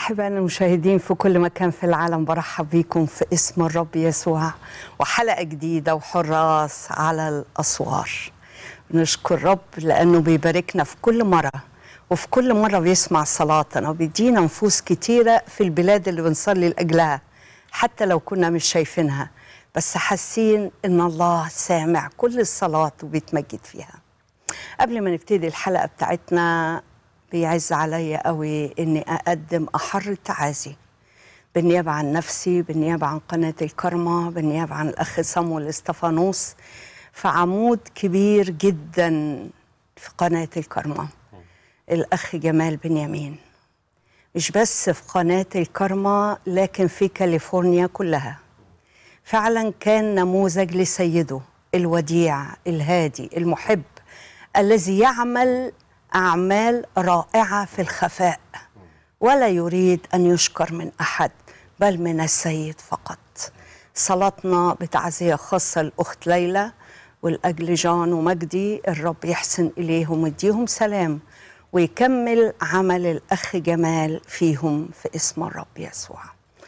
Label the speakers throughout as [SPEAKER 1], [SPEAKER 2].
[SPEAKER 1] أحبائنا المشاهدين في كل مكان في العالم برحب بيكم في اسم الرب يسوع وحلقة جديدة وحراس على الأسوار نشكر رب لأنه بيباركنا في كل مرة وفي كل مرة بيسمع صلاتنا وبيدينا نفوس كتيرة في البلاد اللي بنصلي لأجلها حتى لو كنا مش شايفينها بس حاسين إن الله سامع كل الصلاة وبيتمجد فيها قبل ما نبتدي الحلقة بتاعتنا بيعز عليا قوي اني اقدم احر التعازي بالنيابه عن نفسي بالنيابه عن قناه الكرمه بالنيابه عن الاخ صمويل استفانوس في عمود كبير جدا في قناه الكرمه الاخ جمال بنيامين مش بس في قناه الكرمه لكن في كاليفورنيا كلها فعلا كان نموذج لسيده الوديع الهادي المحب الذي يعمل اعمال رائعه في الخفاء ولا يريد ان يشكر من احد بل من السيد فقط صلاتنا بتعزيه خاصه الاخت ليلى والاجل جان ومجدي الرب يحسن اليهم ويديهم سلام ويكمل عمل الاخ جمال فيهم في اسم الرب يسوع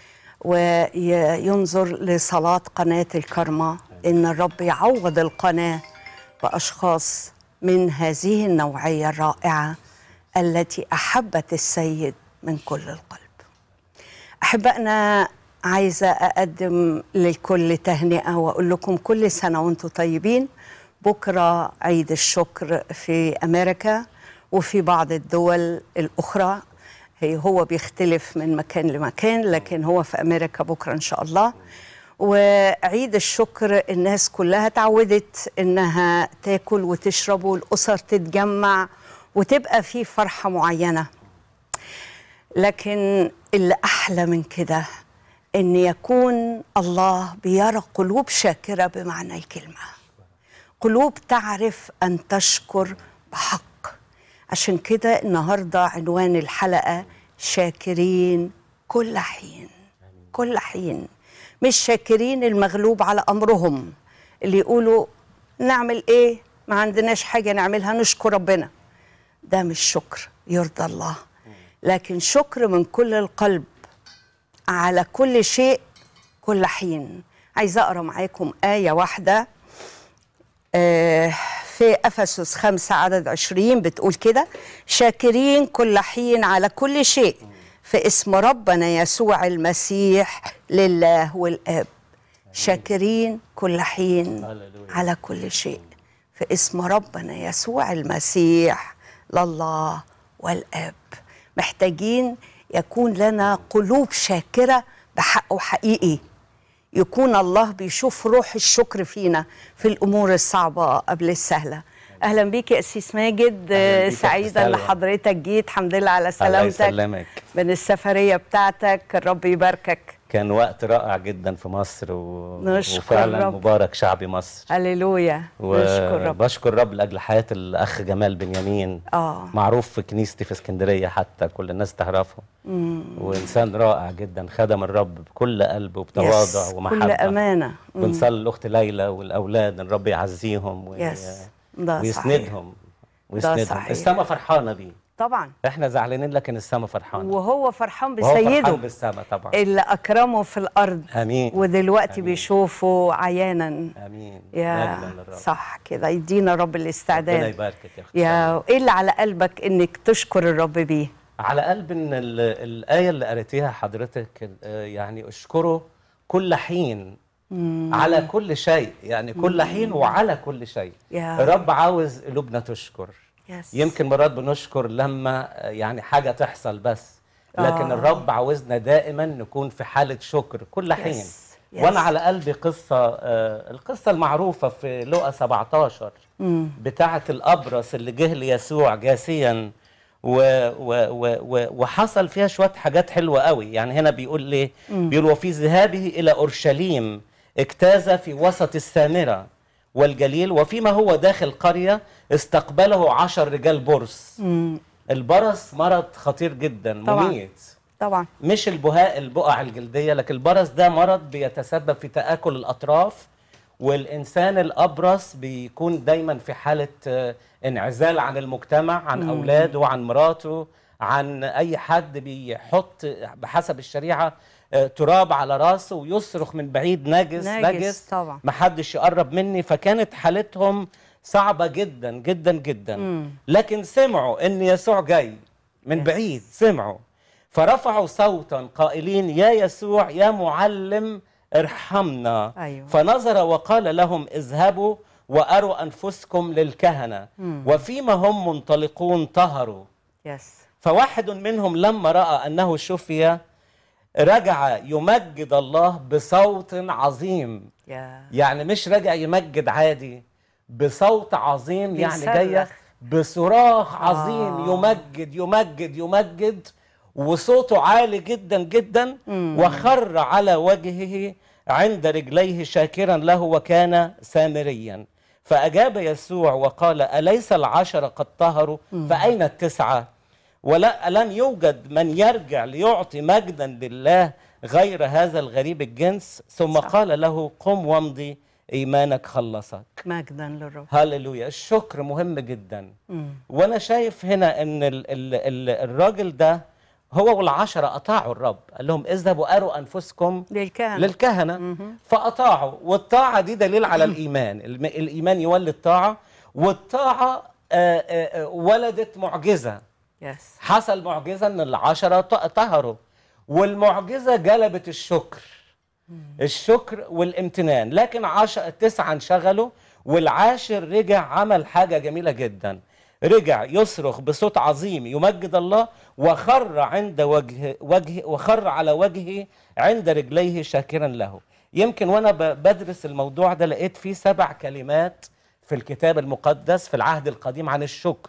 [SPEAKER 1] وينظر لصلاه قناه الكرمه ان الرب يعوض القناه باشخاص من هذه النوعيه الرائعه التي احبت السيد من كل القلب. احبائنا عايزه اقدم للكل تهنئه واقول لكم كل سنه وانتم طيبين. بكره عيد الشكر في امريكا وفي بعض الدول الاخرى هي هو بيختلف من مكان لمكان لكن هو في امريكا بكره ان شاء الله. وعيد الشكر الناس كلها تعودت انها تاكل وتشرب والاسر تتجمع وتبقى في فرحه معينه لكن اللي احلى من كده ان يكون الله بيرى قلوب شاكره بمعنى الكلمه قلوب تعرف ان تشكر بحق عشان كده النهارده عنوان الحلقه شاكرين كل حين كل حين مش شاكرين المغلوب على امرهم اللي يقولوا نعمل ايه ما عندناش حاجه نعملها نشكر ربنا ده مش شكر يرضى الله لكن شكر من كل القلب على كل شيء كل حين عايزه اقرا معاكم ايه واحده آه في افسس خمسة عدد عشرين بتقول كده شاكرين كل حين على كل شيء في اسم ربنا يسوع المسيح لله والاب شاكرين كل حين على كل شيء في اسم ربنا يسوع المسيح لله والاب محتاجين يكون لنا قلوب شاكره بحق وحقيقي يكون الله بيشوف روح الشكر فينا في الامور الصعبه قبل السهله اهلا بيك يا اسيس ماجد سعيده ان حضرتك جيت الحمد لله على سلامتك
[SPEAKER 2] يسلمك
[SPEAKER 1] من السفريه بتاعتك الرب يباركك
[SPEAKER 2] كان وقت رائع جدا في مصر و...
[SPEAKER 1] نشكر
[SPEAKER 2] وفعلا
[SPEAKER 1] رب.
[SPEAKER 2] مبارك شعبي مصر
[SPEAKER 1] هللويا نشكر رب
[SPEAKER 2] وبشكر رب لاجل حياه الاخ جمال بنيامين
[SPEAKER 1] اه
[SPEAKER 2] معروف في كنيستي في اسكندريه حتى كل الناس تعرفه وانسان رائع جدا خدم الرب بكل قلب وبتواضع
[SPEAKER 1] يس.
[SPEAKER 2] ومحبه
[SPEAKER 1] كل امانه مم.
[SPEAKER 2] بنصلي الاخت ليلى والاولاد ان الرب يعزيهم وي...
[SPEAKER 1] يس ده صحيح
[SPEAKER 2] ويسندهم ويسندهم
[SPEAKER 1] صحيح.
[SPEAKER 2] السما فرحانه بيه
[SPEAKER 1] طبعا
[SPEAKER 2] احنا زعلانين لكن السما فرحانه
[SPEAKER 1] وهو فرحان
[SPEAKER 2] وهو فرحان
[SPEAKER 1] بسيده
[SPEAKER 2] بالسما طبعا
[SPEAKER 1] اللي اكرمه في الارض
[SPEAKER 2] امين
[SPEAKER 1] ودلوقتي
[SPEAKER 2] آمين.
[SPEAKER 1] بيشوفه عيانا
[SPEAKER 2] امين
[SPEAKER 1] يا
[SPEAKER 2] مجدا للرب
[SPEAKER 1] صح كده يدينا رب
[SPEAKER 2] ربنا
[SPEAKER 1] الاستعداد
[SPEAKER 2] يباركك يا اختي
[SPEAKER 1] يا ايه اللي على قلبك انك تشكر الرب بيه
[SPEAKER 2] على قلب ان ال- الايه اللي قريتيها حضرتك آه، يعني اشكره كل حين على كل شيء يعني كل حين وعلى كل شيء
[SPEAKER 1] يا
[SPEAKER 2] الرب عاوز قلوبنا تشكر
[SPEAKER 1] يس.
[SPEAKER 2] يمكن مرات بنشكر لما آه، يعني حاجه تحصل بس لكن
[SPEAKER 1] آه.
[SPEAKER 2] الرب عاوزنا دائما نكون في حاله شكر كل حين
[SPEAKER 1] يس. يس.
[SPEAKER 2] وانا على قلبي قصه آه، القصه المعروفه في لقا 17
[SPEAKER 1] مم.
[SPEAKER 2] بتاعة الأبرص اللي جه ليسوع جاسيا و و و و وحصل فيها شوية حاجات حلوة قوي يعني هنا بيقول ليه بيقول وفي ذهابه إلى أورشليم اجتاز في وسط السامرة والجليل وفيما هو داخل قرية استقبله عشر رجال برص
[SPEAKER 1] مم.
[SPEAKER 2] البرص مرض خطير جدا
[SPEAKER 1] طبعاً.
[SPEAKER 2] مميت
[SPEAKER 1] طبعا
[SPEAKER 2] مش البهاء البقع الجلدية لكن البرص ده مرض بيتسبب في تآكل الأطراف والإنسان الأبرص بيكون دايما في حالة آه، انعزال عن المجتمع عن أولاده وعن مراته عن اي حد بيحط بحسب الشريعه آه، تراب على راسه ويصرخ من بعيد نجس
[SPEAKER 1] نجس
[SPEAKER 2] نجس
[SPEAKER 1] طبعا.
[SPEAKER 2] محدش يقرب مني فكانت حالتهم صعبه جدا جدا جدا لكن سمعوا ان يسوع جاي من
[SPEAKER 1] Yes.
[SPEAKER 2] بعيد سمعوا فرفعوا صوتا قائلين يا يسوع يا معلم ارحمنا
[SPEAKER 1] أيوة.
[SPEAKER 2] فنظر وقال لهم اذهبوا واروا انفسكم للكهنه وفيما هم منطلقون طهروا
[SPEAKER 1] يس
[SPEAKER 2] فواحد منهم لما راى انه شفي رجع يمجد الله بصوت عظيم
[SPEAKER 1] يا
[SPEAKER 2] يعني مش راجع يمجد عادي بصوت عظيم يعني
[SPEAKER 1] بيصرخ.
[SPEAKER 2] جايه بصراخ عظيم
[SPEAKER 1] آه.
[SPEAKER 2] يمجد يمجد يمجد وصوته عالي جدا جدا وخر على وجهه عند رجليه شاكرا له وكان سامريا فأجاب يسوع وقال أليس العشرة قد طهروا فأين التسعة ولا لم يوجد من يرجع ليعطي مجدا لله غير هذا الغريب الجنس ثم
[SPEAKER 1] صح.
[SPEAKER 2] قال له قم وامضي إيمانك خلصك
[SPEAKER 1] مجدا للرب
[SPEAKER 2] هللويا الشكر مهم جدا
[SPEAKER 1] مم.
[SPEAKER 2] وانا شايف هنا ان ال ال ال الراجل ده هو والعشرة أطاعوا الرب قال لهم اذهبوا أروا أنفسكم
[SPEAKER 1] للكهنة
[SPEAKER 2] للكهنة فأطاعوا والطاعة دي دليل على الإيمان الم- الإيمان يولد طاعة والطاعة آه، آه، آه، ولدت معجزة
[SPEAKER 1] يس
[SPEAKER 2] حصل معجزة ان العشرة ط- طهروا والمعجزة جلبت الشكر الشكر والامتنان لكن عشر تسعة انشغلوا والعاشر رجع عمل حاجة جميلة جدا رجع يصرخ بصوت عظيم يمجد الله وخر عند وجه وجه وخر على وجهه عند رجليه شاكرا له يمكن وانا ب- بدرس الموضوع ده لقيت فيه سبع كلمات في الكتاب المقدس في العهد القديم عن الشكر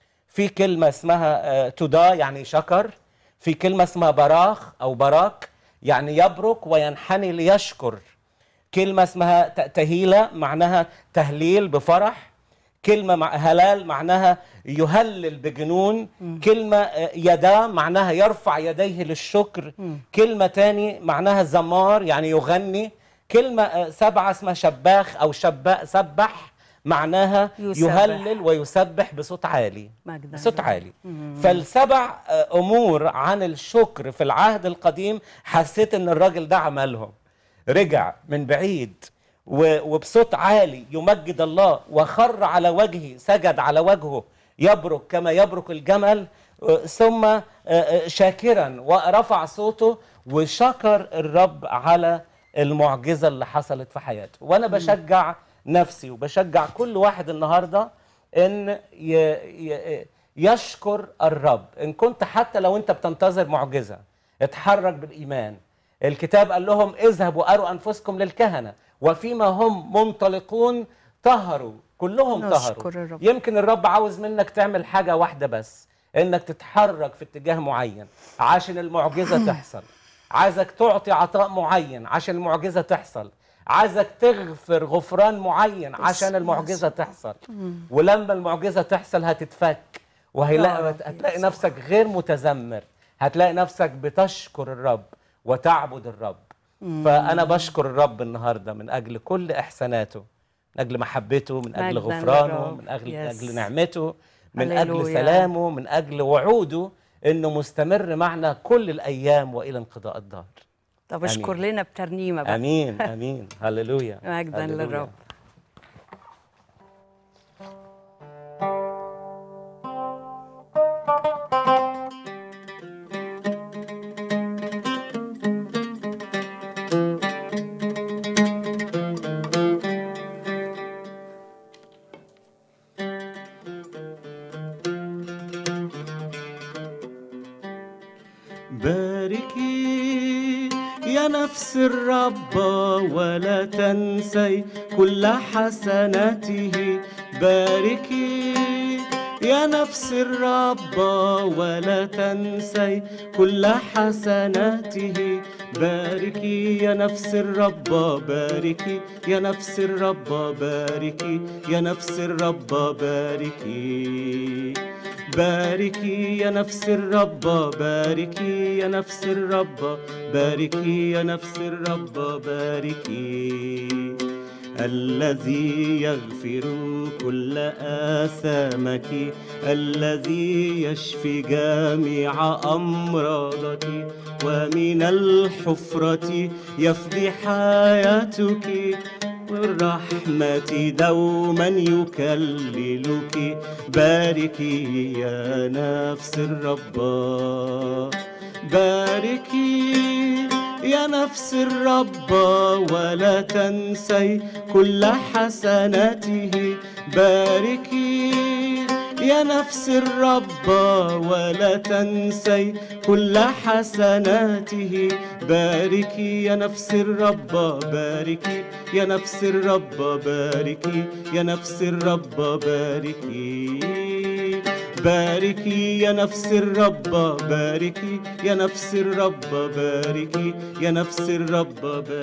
[SPEAKER 2] في كلمة اسمها تودا يعني شكر في كلمة اسمها براخ أو براك يعني يبرك وينحني ليشكر كلمة اسمها ت- تهيلة معناها تهليل بفرح كلمة مع هلال معناها يهلل بجنون كلمة آه، يدا معناها يرفع يديه للشكر كلمة تاني معناها زمار يعني يغني كلمة آه، سبعة اسمها شباخ أو شباء سبح معناها
[SPEAKER 1] يسبح.
[SPEAKER 2] يهلل ويسبح بصوت عالي
[SPEAKER 1] مجدا
[SPEAKER 2] بصوت
[SPEAKER 1] للرب.
[SPEAKER 2] عالي فالسبع آه، امور عن الشكر في العهد القديم حسيت ان الراجل ده عملهم رجع من بعيد و- وبصوت عالي يمجد الله وخر على وجهه سجد على وجهه يبرك كما يبرك الجمل آه، ثم آه، آه، شاكرا ورفع صوته وشكر الرب على المعجزه اللي حصلت في حياته وانا بشجع نفسي وبشجع كل واحد النهارده ان ي... ي... يشكر الرب ان كنت حتى لو انت بتنتظر معجزه اتحرك بالايمان الكتاب قال لهم اذهبوا اروا انفسكم للكهنه وفيما هم منطلقون طهروا كلهم
[SPEAKER 1] نشكر
[SPEAKER 2] طهروا
[SPEAKER 1] الرب.
[SPEAKER 2] يمكن الرب عاوز منك تعمل حاجه واحده بس انك تتحرك في اتجاه معين عشان المعجزه تحصل عايزك تعطي عطاء معين عشان المعجزه تحصل عايزك تغفر غفران معين عشان المعجزه تحصل ولما المعجزه تحصل هتتفك
[SPEAKER 1] يا
[SPEAKER 2] وهيلاقي
[SPEAKER 1] رب
[SPEAKER 2] هتلاقي
[SPEAKER 1] يسوع.
[SPEAKER 2] نفسك غير متذمر هتلاقي نفسك بتشكر الرب وتعبد الرب فانا بشكر الرب النهارده من اجل كل احساناته من اجل محبته من اجل
[SPEAKER 1] مجداً
[SPEAKER 2] غفرانه
[SPEAKER 1] للرب.
[SPEAKER 2] من اجل
[SPEAKER 1] يس.
[SPEAKER 2] اجل نعمته من اجل
[SPEAKER 1] هللويا.
[SPEAKER 2] سلامه من اجل وعوده انه مستمر معنا كل الايام والى انقضاء الدهر
[SPEAKER 1] طب اشكر
[SPEAKER 2] آمين.
[SPEAKER 1] لنا بترنيمة بقى
[SPEAKER 2] امين امين هللويا
[SPEAKER 1] مجدا
[SPEAKER 2] هللويا.
[SPEAKER 1] للرب
[SPEAKER 3] باركي يا نفس الرب ولا تنسي كل حسناته باركي يا نفس الرب ولا تنسي كل حسناته باركي يا نفس الرب باركي يا نفس الرب باركي يا نفس الرب باركي باركي يا نفس الرب باركي يا نفس الرب باركي يا نفس الرب باركي الذي يغفر كل آثامك الذي يشفي جميع أمراضك ومن الحفرة يفدي حياتك والرحمة دوما يكللك باركي يا نفس الرب باركي يا نفس الرب ولا تنسي كل حسناته باركي يا نفس الرب ولا تنسي كل حسناته باركي يا نفس الرب باركي يا نفس الرب باركي يا نفس الرب باركي باركي يا نفس الرب باركي يا نفس الرب باركي يا نفس الرب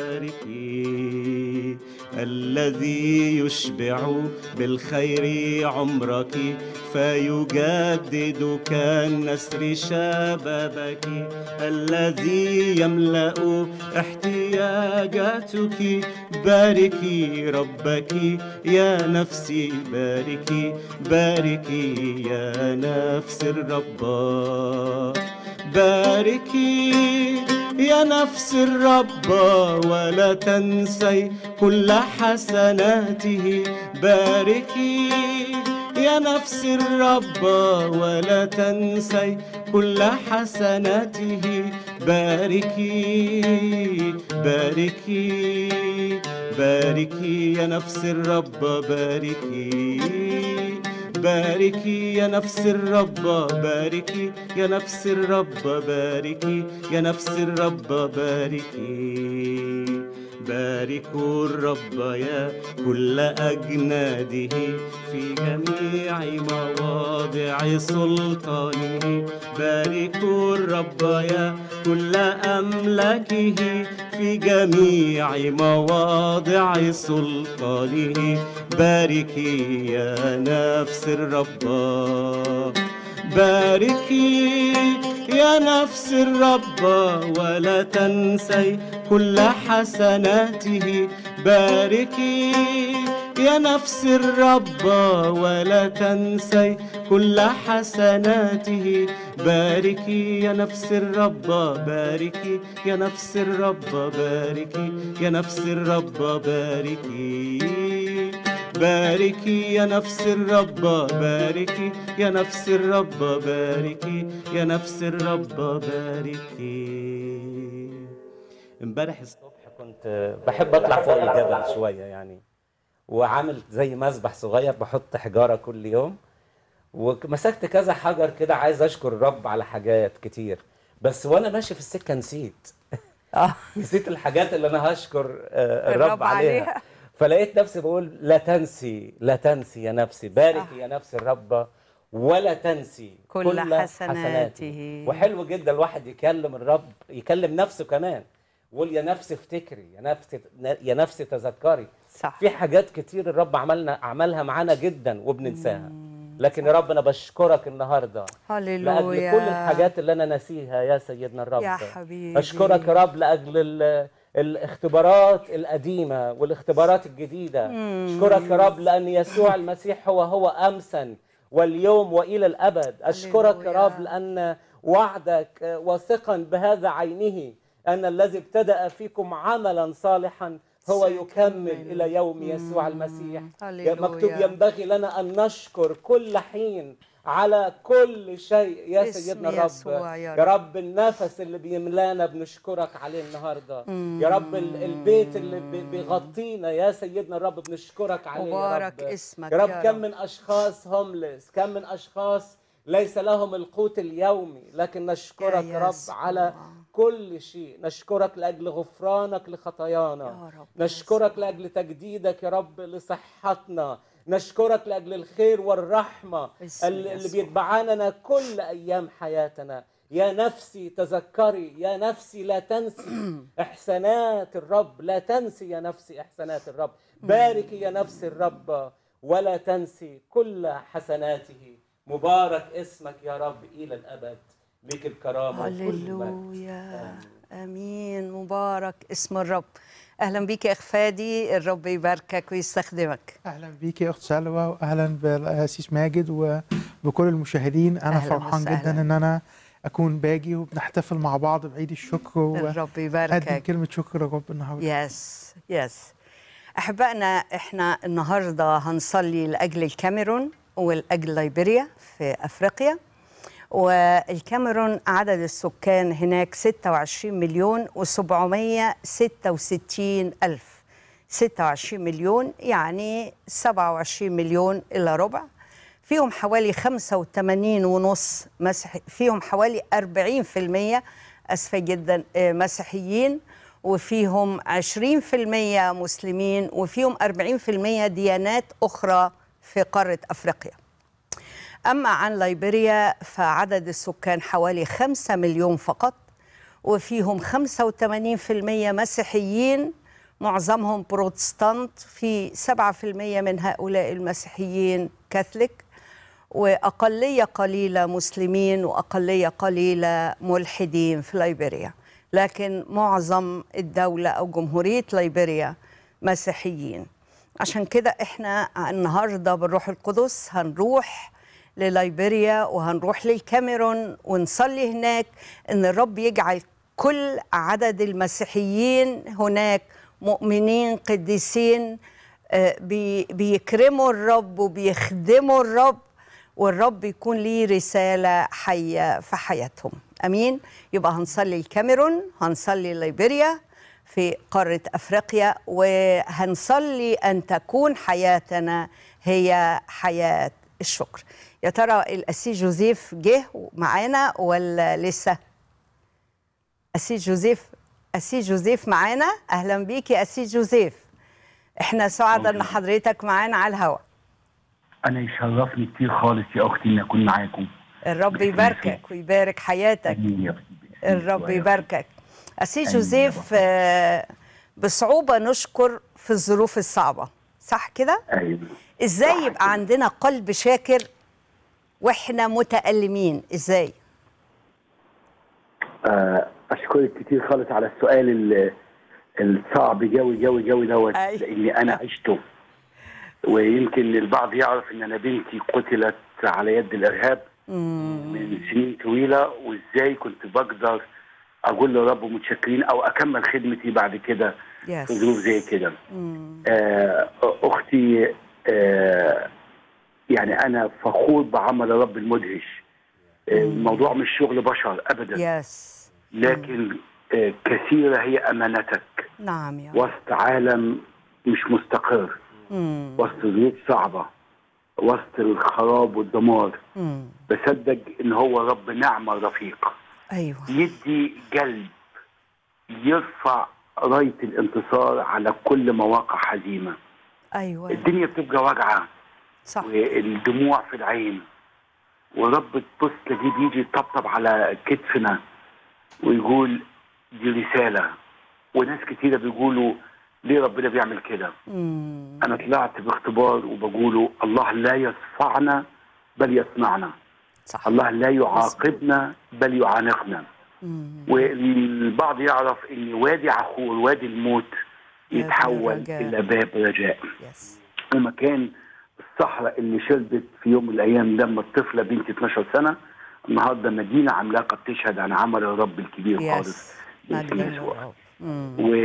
[SPEAKER 3] باركي الذي يشبع بالخير عمرك فيجدد كالنسر شبابك الذي يملأ احتياجاتك باركي ربك يا نفسي باركي باركي يا نفس الرب باركي يا نفس الرب ولا تنسي كل حسناته باركي يا نفس الرب ولا تنسي كل حسناته باركي باركي باركي يا نفس الرب باركي باركي يا نفس الرب باركي يا نفس الرب باركي يا نفس الرب باركي باركوا الرب يا كل أجناده في جميع مواضع سلطانه باركوا الرب يا كل أملاكه في جميع مواضع سلطانه باركي يا نفس الرب باركي يا نفس الرب ولا تنسي كل حسناته باركي يا نفس الرب ولا تنسي كل حسناته باركي يا نفس الرب باركي يا نفس الرب باركي يا نفس الرب باركي باركي يا نفس الرب باركي يا نفس الرب باركي يا نفس الرب باركي
[SPEAKER 2] امبارح الصبح كنت بحب اطلع فوق الجبل شويه يعني وعامل زي مسبح صغير بحط حجاره كل يوم ومسكت كذا حجر كده عايز اشكر الرب على حاجات كتير بس وانا ماشي في السكه نسيت
[SPEAKER 1] اه
[SPEAKER 2] نسيت الحاجات اللي انا هشكر آه،
[SPEAKER 1] الرب
[SPEAKER 2] الرب عليها
[SPEAKER 1] عليها.
[SPEAKER 2] فلقيت نفسي بقول لا تنسي لا تنسي يا نفسي باركي
[SPEAKER 1] صح.
[SPEAKER 2] يا نفس الرب ولا تنسي
[SPEAKER 1] كل حسناته.
[SPEAKER 2] وحلو جدا الواحد يكلم الرب يكلم نفسه كمان يقول يا نفسي افتكري يا نفسي يا نفسي تذكري
[SPEAKER 1] صح
[SPEAKER 2] في حاجات كتير الرب عملنا عملها معانا جدا وبننساها لكن يا رب انا بشكرك النهارده لاجل
[SPEAKER 1] هللويا
[SPEAKER 2] كل الحاجات اللي انا ناسيها يا سيدنا الرب
[SPEAKER 1] يا حبيبي
[SPEAKER 2] اشكرك يا رب لاجل ال- الاختبارات القديمه والاختبارات الجديده اشكرك يا رب لان يسوع المسيح هو هو امسا واليوم والى الابد اشكرك يا
[SPEAKER 1] هللويا.
[SPEAKER 2] رب لان وعدك واثقا بهذا عينه ان الذي ابتدا فيكم عملا صالحا هو
[SPEAKER 1] سيكمل.
[SPEAKER 2] يكمل الى يوم يسوع المسيح
[SPEAKER 1] هللويا.
[SPEAKER 2] مكتوب ينبغي لنا ان نشكر كل حين على كل شيء يا
[SPEAKER 1] اسم
[SPEAKER 2] سيدنا الرب
[SPEAKER 1] يسوع يا
[SPEAKER 2] يا رب النفس اللي بيملانا بنشكرك عليه النهارده يا رب ال- البيت اللي بي- بيغطينا يا سيدنا الرب بنشكرك عليه
[SPEAKER 1] مبارك
[SPEAKER 2] يا رب
[SPEAKER 1] اسمك
[SPEAKER 2] يا رب
[SPEAKER 1] يا
[SPEAKER 2] كم
[SPEAKER 1] رب.
[SPEAKER 2] من اشخاص هوملس كم من اشخاص ليس لهم القوت اليومي لكن نشكرك يا رب
[SPEAKER 1] يسوع.
[SPEAKER 2] على كل شيء نشكرك لاجل غفرانك لخطايانا
[SPEAKER 1] يا رب
[SPEAKER 2] نشكرك لاجل تجديدك يا رب لصحتنا نشكرك لاجل الخير والرحمه
[SPEAKER 1] باسم
[SPEAKER 2] اللي اللي
[SPEAKER 1] يسوع.
[SPEAKER 2] بيتبعاننا كل ايام حياتنا يا نفسي تذكري يا نفسي لا تنسي احسانات الرب لا تنسي يا نفسي احسانات الرب باركي يا نفس الرب ولا تنسي كل حسناته مبارك اسمك يا رب الى الابد ليك الكرامه وكل المجد.
[SPEAKER 1] هللويا امين مبارك اسم الرب اهلا بيك يا اخ فادي الرب يباركك ويستخدمك
[SPEAKER 4] اهلا بيك يا اخت سلوى واهلا بالاسيس ماجد وبكل المشاهدين انا
[SPEAKER 1] أهلاً
[SPEAKER 4] فرحان
[SPEAKER 1] وسهلاً.
[SPEAKER 4] جدا ان انا اكون باجي وبنحتفل مع بعض بعيد الشكر
[SPEAKER 1] الرب
[SPEAKER 4] وقدم
[SPEAKER 1] يباركك
[SPEAKER 4] كلمه شكر يا رب النهارده
[SPEAKER 1] يس يس احبائنا احنا النهارده هنصلي لاجل الكاميرون ولاجل ليبيريا في افريقيا والكاميرون عدد السكان هناك 26 مليون و766 ألف 26 مليون يعني 27 مليون إلا ربع فيهم حوالي 85 ونص مسيحي فيهم حوالي 40% أسفة جدا آه، مسيحيين وفيهم 20% مسلمين وفيهم 40% ديانات أخرى في قارة أفريقيا أما عن ليبيريا فعدد السكان حوالي 5 مليون فقط وفيهم 85% مسيحيين معظمهم بروتستانت في 7% من هؤلاء المسيحيين كاثوليك وأقلية قليلة مسلمين وأقلية قليلة ملحدين في ليبيريا لكن معظم الدولة أو جمهورية ليبيريا مسيحيين عشان كده احنا النهارده بالروح القدس هنروح لليبيريا وهنروح للكاميرون ونصلي هناك ان الرب يجعل كل عدد المسيحيين هناك مؤمنين قديسين آه، بي- بيكرموا الرب وبيخدموا الرب والرب يكون ليه رسالة حية في حياتهم أمين يبقى هنصلي الكاميرون هنصلي ليبيريا في قارة أفريقيا وهنصلي أن تكون حياتنا هي حياة الشكر يا ترى الأسيس جوزيف جه معانا ولا لسه أسيس جوزيف أسيس جوزيف معانا أهلا بيك يا أسيس جوزيف احنا سعداء ان حضرتك معانا على الهواء
[SPEAKER 5] انا يشرفني كتير خالص يا اختي ان اكون معاكم
[SPEAKER 1] الرب
[SPEAKER 5] باسم
[SPEAKER 1] يباركك
[SPEAKER 5] المسيح.
[SPEAKER 1] ويبارك حياتك
[SPEAKER 5] امين يا اختي باسم
[SPEAKER 1] الرب
[SPEAKER 5] يسوع يا
[SPEAKER 1] يباركك أسيس
[SPEAKER 5] آمين يا
[SPEAKER 1] جوزيف
[SPEAKER 5] رب.
[SPEAKER 1] آه، بصعوبة نشكر في الظروف الصعبة صح كده؟
[SPEAKER 5] أختي. ايوه
[SPEAKER 1] ازاي
[SPEAKER 5] صح
[SPEAKER 1] يبقى
[SPEAKER 5] كده.
[SPEAKER 1] عندنا قلب شاكر واحنا متألمين ازاي؟
[SPEAKER 5] آه، اشكرك كتير خالص على السؤال ال- الصعب جوي جوي جوي دوت
[SPEAKER 1] أيوة.
[SPEAKER 5] لاني انا عشته ويمكن البعض يعرف ان انا بنتي قتلت على يد الارهاب من سنين طويله وازاي كنت بقدر اقول لرب متشكرين او اكمل خدمتي بعد كده
[SPEAKER 1] يس
[SPEAKER 5] في ظروف زي كده آه، اختي آه، يعني انا فخور بعمل الرب المدهش آه، الموضوع مش شغل بشر ابدا
[SPEAKER 1] يس
[SPEAKER 5] لكن آه، كثيره هي امانتك
[SPEAKER 1] نعم يا رب
[SPEAKER 5] وسط عالم مش مستقر
[SPEAKER 1] مم.
[SPEAKER 5] وسط ظروف صعبه وسط الخراب والدمار
[SPEAKER 1] مم.
[SPEAKER 5] بصدق ان هو رب نعمه رفيق
[SPEAKER 1] ايوه
[SPEAKER 5] يدي قلب يرفع رايه الانتصار على كل مواقع هزيمه
[SPEAKER 1] ايوه
[SPEAKER 5] الدنيا بتبقى واجعه
[SPEAKER 1] صح
[SPEAKER 5] والدموع في العين ورب تبص تلاقيه بيجي يطبطب على كتفنا ويقول دي رساله وناس كتيره بيقولوا ليه ربنا بيعمل كده
[SPEAKER 1] مم.
[SPEAKER 5] انا طلعت باختبار وبقوله الله لا يصفعنا بل يصنعنا
[SPEAKER 1] صح
[SPEAKER 5] الله لا يعاقبنا بل يعانقنا
[SPEAKER 1] مم.
[SPEAKER 5] والبعض يعرف ان وادي عخور وادي الموت
[SPEAKER 1] باب
[SPEAKER 5] يتحول
[SPEAKER 1] الرجاء.
[SPEAKER 5] الى باب رجاء
[SPEAKER 1] يس
[SPEAKER 5] ومكان الصحراء اللي شربت في يوم من الايام دم الطفله بنت 12 سنه النهارده مدينه عملاقه بتشهد عن عمل الرب الكبير خالص
[SPEAKER 1] يس
[SPEAKER 5] باسم
[SPEAKER 1] مجد
[SPEAKER 5] يسوع.
[SPEAKER 1] للرب مم.
[SPEAKER 5] و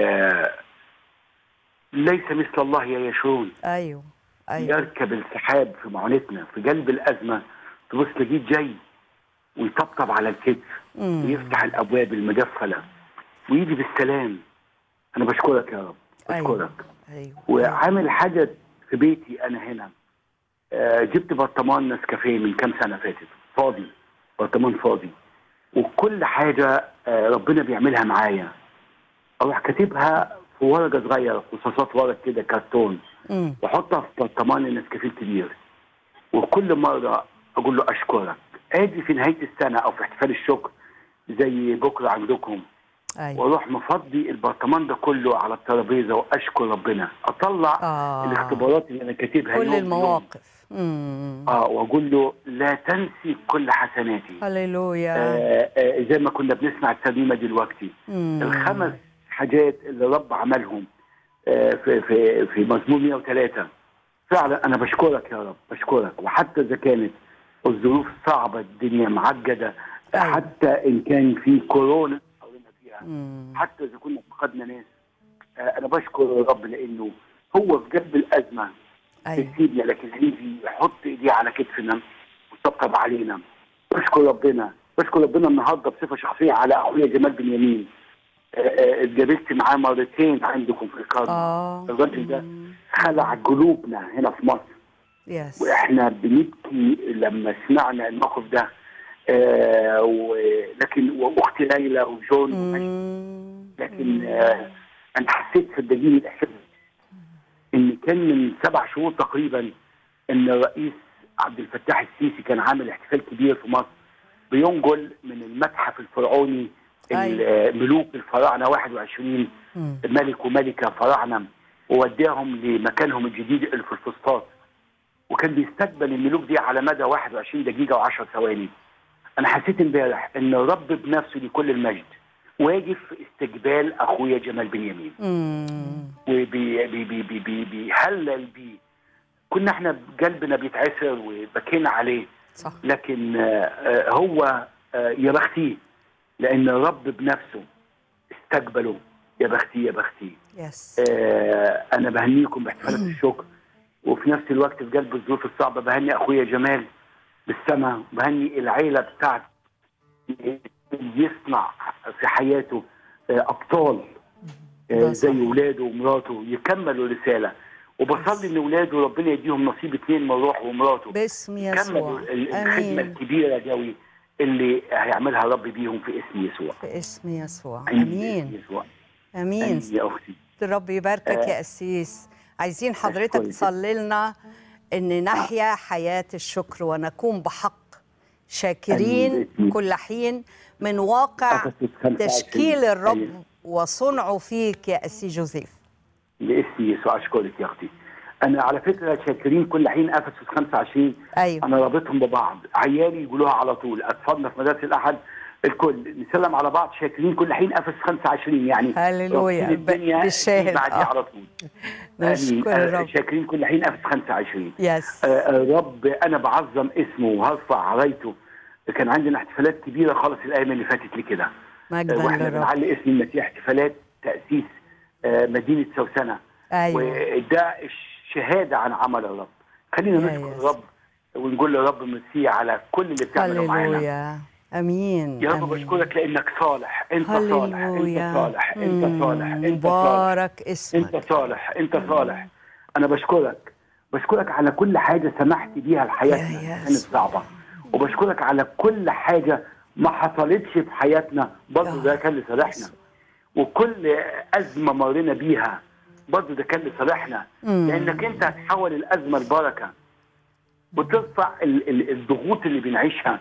[SPEAKER 5] ليس مثل الله يا يشون
[SPEAKER 1] ايوه ايوه
[SPEAKER 5] يركب السحاب في معونتنا في قلب الازمه تبص تلاقيه جاي ويطبطب على الكتف
[SPEAKER 1] مم.
[SPEAKER 5] ويفتح الابواب المجفله ويجي بالسلام انا بشكرك يا رب
[SPEAKER 1] ايوه
[SPEAKER 5] بشكرك
[SPEAKER 1] ايوه
[SPEAKER 5] وعامل حاجه في بيتي انا هنا آه، جبت برطمان نسكافيه من كام سنه فاتت فاضي برطمان فاضي وكل حاجه آه، ربنا بيعملها معايا اروح كاتبها في ورقه صغيره قصاصات ورق كده كرتون
[SPEAKER 1] مم.
[SPEAKER 5] واحطها في برطمان النسكافيه الكبير وكل مره اقول له اشكرك اجي في نهايه السنه او في احتفال الشكر زي بكره عندكم
[SPEAKER 1] أيوة.
[SPEAKER 5] واروح مفضي البرطمان ده كله على الترابيزه واشكر ربنا اطلع
[SPEAKER 1] آه.
[SPEAKER 5] الاختبارات اللي انا كاتبها
[SPEAKER 1] كل
[SPEAKER 5] يوم بيوم.
[SPEAKER 1] المواقف مم.
[SPEAKER 5] اه واقول له لا تنسي كل حسناتي
[SPEAKER 1] هللويا
[SPEAKER 5] آه آه زي ما كنا بنسمع الترنيمه دلوقتي
[SPEAKER 1] مم.
[SPEAKER 5] الخمس حاجات اللي رب عملهم آه في في في مزمور 103 فعلا انا بشكرك يا رب بشكرك وحتى اذا كانت الظروف صعبه الدنيا معجده آه،
[SPEAKER 1] أيوة.
[SPEAKER 5] حتى ان كان في كورونا حاولنا فيها
[SPEAKER 1] مم.
[SPEAKER 5] حتى اذا كنا فقدنا ناس آه، انا بشكر الرب لانه هو في جنب الازمه
[SPEAKER 1] أيوة.
[SPEAKER 5] بيسيبنا لكن هيجي يحط ايديه على كتفنا ويطبطب علينا بشكر ربنا بشكر ربنا النهارده بصفه شخصيه على اخويا جمال بنيامين آه، آه، اتجابلت معاه مرتين عندكم في القرن
[SPEAKER 1] آه.
[SPEAKER 5] الراجل ده خلع قلوبنا هنا في مصر
[SPEAKER 1] يس
[SPEAKER 5] واحنا بنبكي لما سمعنا الموقف ده آه ولكن واختي ليلى وجون
[SPEAKER 1] مم.
[SPEAKER 5] لكن آه انا حسيت في الدليل الاحساس ان كان من سبع شهور تقريبا ان الرئيس عبد الفتاح السيسي كان عامل احتفال كبير في مصر بينقل من المتحف الفرعوني
[SPEAKER 1] أيوة.
[SPEAKER 5] ملوك الفراعنه 21
[SPEAKER 1] مم.
[SPEAKER 5] ملك وملكه فراعنه ووداهم لمكانهم الجديد اللي في الفسطاط وكان بيستقبل الملوك دي على مدى 21 دقيقه و10 ثواني انا حسيت امبارح ان الرب بنفسه لكل المجد واقف في استقبال اخويا جمال بنيامين
[SPEAKER 1] مم.
[SPEAKER 5] وبيهلل بيه كنا احنا قلبنا بيتعسر وبكينا عليه
[SPEAKER 1] صح
[SPEAKER 5] لكن آه، آه، هو آه، يا بختيه لان الرب بنفسه استقبله يا بختيه يا بختيه
[SPEAKER 1] يس
[SPEAKER 5] آه، انا بهنيكم باحتفالات الشكر وفي نفس الوقت في قلب الظروف الصعبه بهني اخويا جمال بالسما بهني العيله بتاعته يصنع في حياته آه، ابطال آه،
[SPEAKER 1] ده
[SPEAKER 5] زي
[SPEAKER 1] صحيح.
[SPEAKER 5] ولاده ومراته يكملوا رساله وبصلي ان ولاده ربنا يديهم نصيب اثنين من روحه ومراته
[SPEAKER 1] باسم
[SPEAKER 5] يكملوا
[SPEAKER 1] يسوع
[SPEAKER 5] ال- الخدمه
[SPEAKER 1] امين
[SPEAKER 5] الكبيره قوي اللي هيعملها رب بيهم في اسم يسوع
[SPEAKER 1] في اسم يسوع
[SPEAKER 5] باسم
[SPEAKER 1] امين
[SPEAKER 5] يسوع
[SPEAKER 1] امين
[SPEAKER 5] امين يا اختي
[SPEAKER 1] الرب يباركك يا قسيس عايزين حضرتك
[SPEAKER 5] أشكرك.
[SPEAKER 1] تصلي لنا ان نحيا حياه الشكر ونكون بحق شاكرين
[SPEAKER 5] آمين باسم
[SPEAKER 1] كل حين من واقع
[SPEAKER 5] أفسس 25.
[SPEAKER 1] تشكيل الرب
[SPEAKER 5] أيوة.
[SPEAKER 1] وصنعه فيك يا اسي جوزيف
[SPEAKER 5] باسم يسوع اشكرك يا اختي انا على فكره شاكرين كل حين افسس 25
[SPEAKER 1] ايوه
[SPEAKER 5] انا رابطهم ببعض عيالي يقولوها على طول اطفالنا في مدارس الاحد الكل نسلم على بعض شاكرين كل حين افسس 25 يعني
[SPEAKER 1] هللويا.
[SPEAKER 5] رابطين الدنيا
[SPEAKER 1] ب- بالشاهد،
[SPEAKER 5] بعديه
[SPEAKER 1] آه.
[SPEAKER 5] على طول
[SPEAKER 1] نشكر
[SPEAKER 5] آمين. آه،
[SPEAKER 1] الرب
[SPEAKER 5] شاكرين كل حين افسس 25
[SPEAKER 1] يس
[SPEAKER 5] آه، آه، رب انا بعظم اسمه وهرفع رايته كان عندنا احتفالات كبيره خالص الايام اللي فاتت لي كده
[SPEAKER 1] مجدا
[SPEAKER 5] واحنا
[SPEAKER 1] للرب
[SPEAKER 5] بنعلي اسم المسيح احتفالات تاسيس آه، مدينه سوسنه
[SPEAKER 1] ايوه
[SPEAKER 5] وده الشهاده عن عمل الرب خلينا
[SPEAKER 1] يا
[SPEAKER 5] نشكر
[SPEAKER 1] يس.
[SPEAKER 5] الرب ونقول للرب ميرسي على كل اللي بتعمله معانا
[SPEAKER 1] هللويا امين
[SPEAKER 5] يا رب
[SPEAKER 1] آمين.
[SPEAKER 5] بشكرك لانك صالح انت صالح انت
[SPEAKER 1] هللويا
[SPEAKER 5] صالح انت
[SPEAKER 1] مم.
[SPEAKER 5] صالح انت صالح
[SPEAKER 1] مبارك
[SPEAKER 5] انت
[SPEAKER 1] اسمك
[SPEAKER 5] صالح انت صالح انا بشكرك بشكرك على كل حاجه سمحت بيها لحياتنا
[SPEAKER 1] يا
[SPEAKER 5] كانت
[SPEAKER 1] يسوع.
[SPEAKER 5] صعبه وبشكرك على كل حاجه ما حصلتش في حياتنا برضه
[SPEAKER 1] يا
[SPEAKER 5] ده كان لصالحنا
[SPEAKER 1] يسوع.
[SPEAKER 5] وكل ازمه مرينا بيها برضه ده كان لصالحنا
[SPEAKER 1] مم.
[SPEAKER 5] لانك انت هتحول الازمه لبركه وترفع ال- ال- الضغوط اللي بنعيشها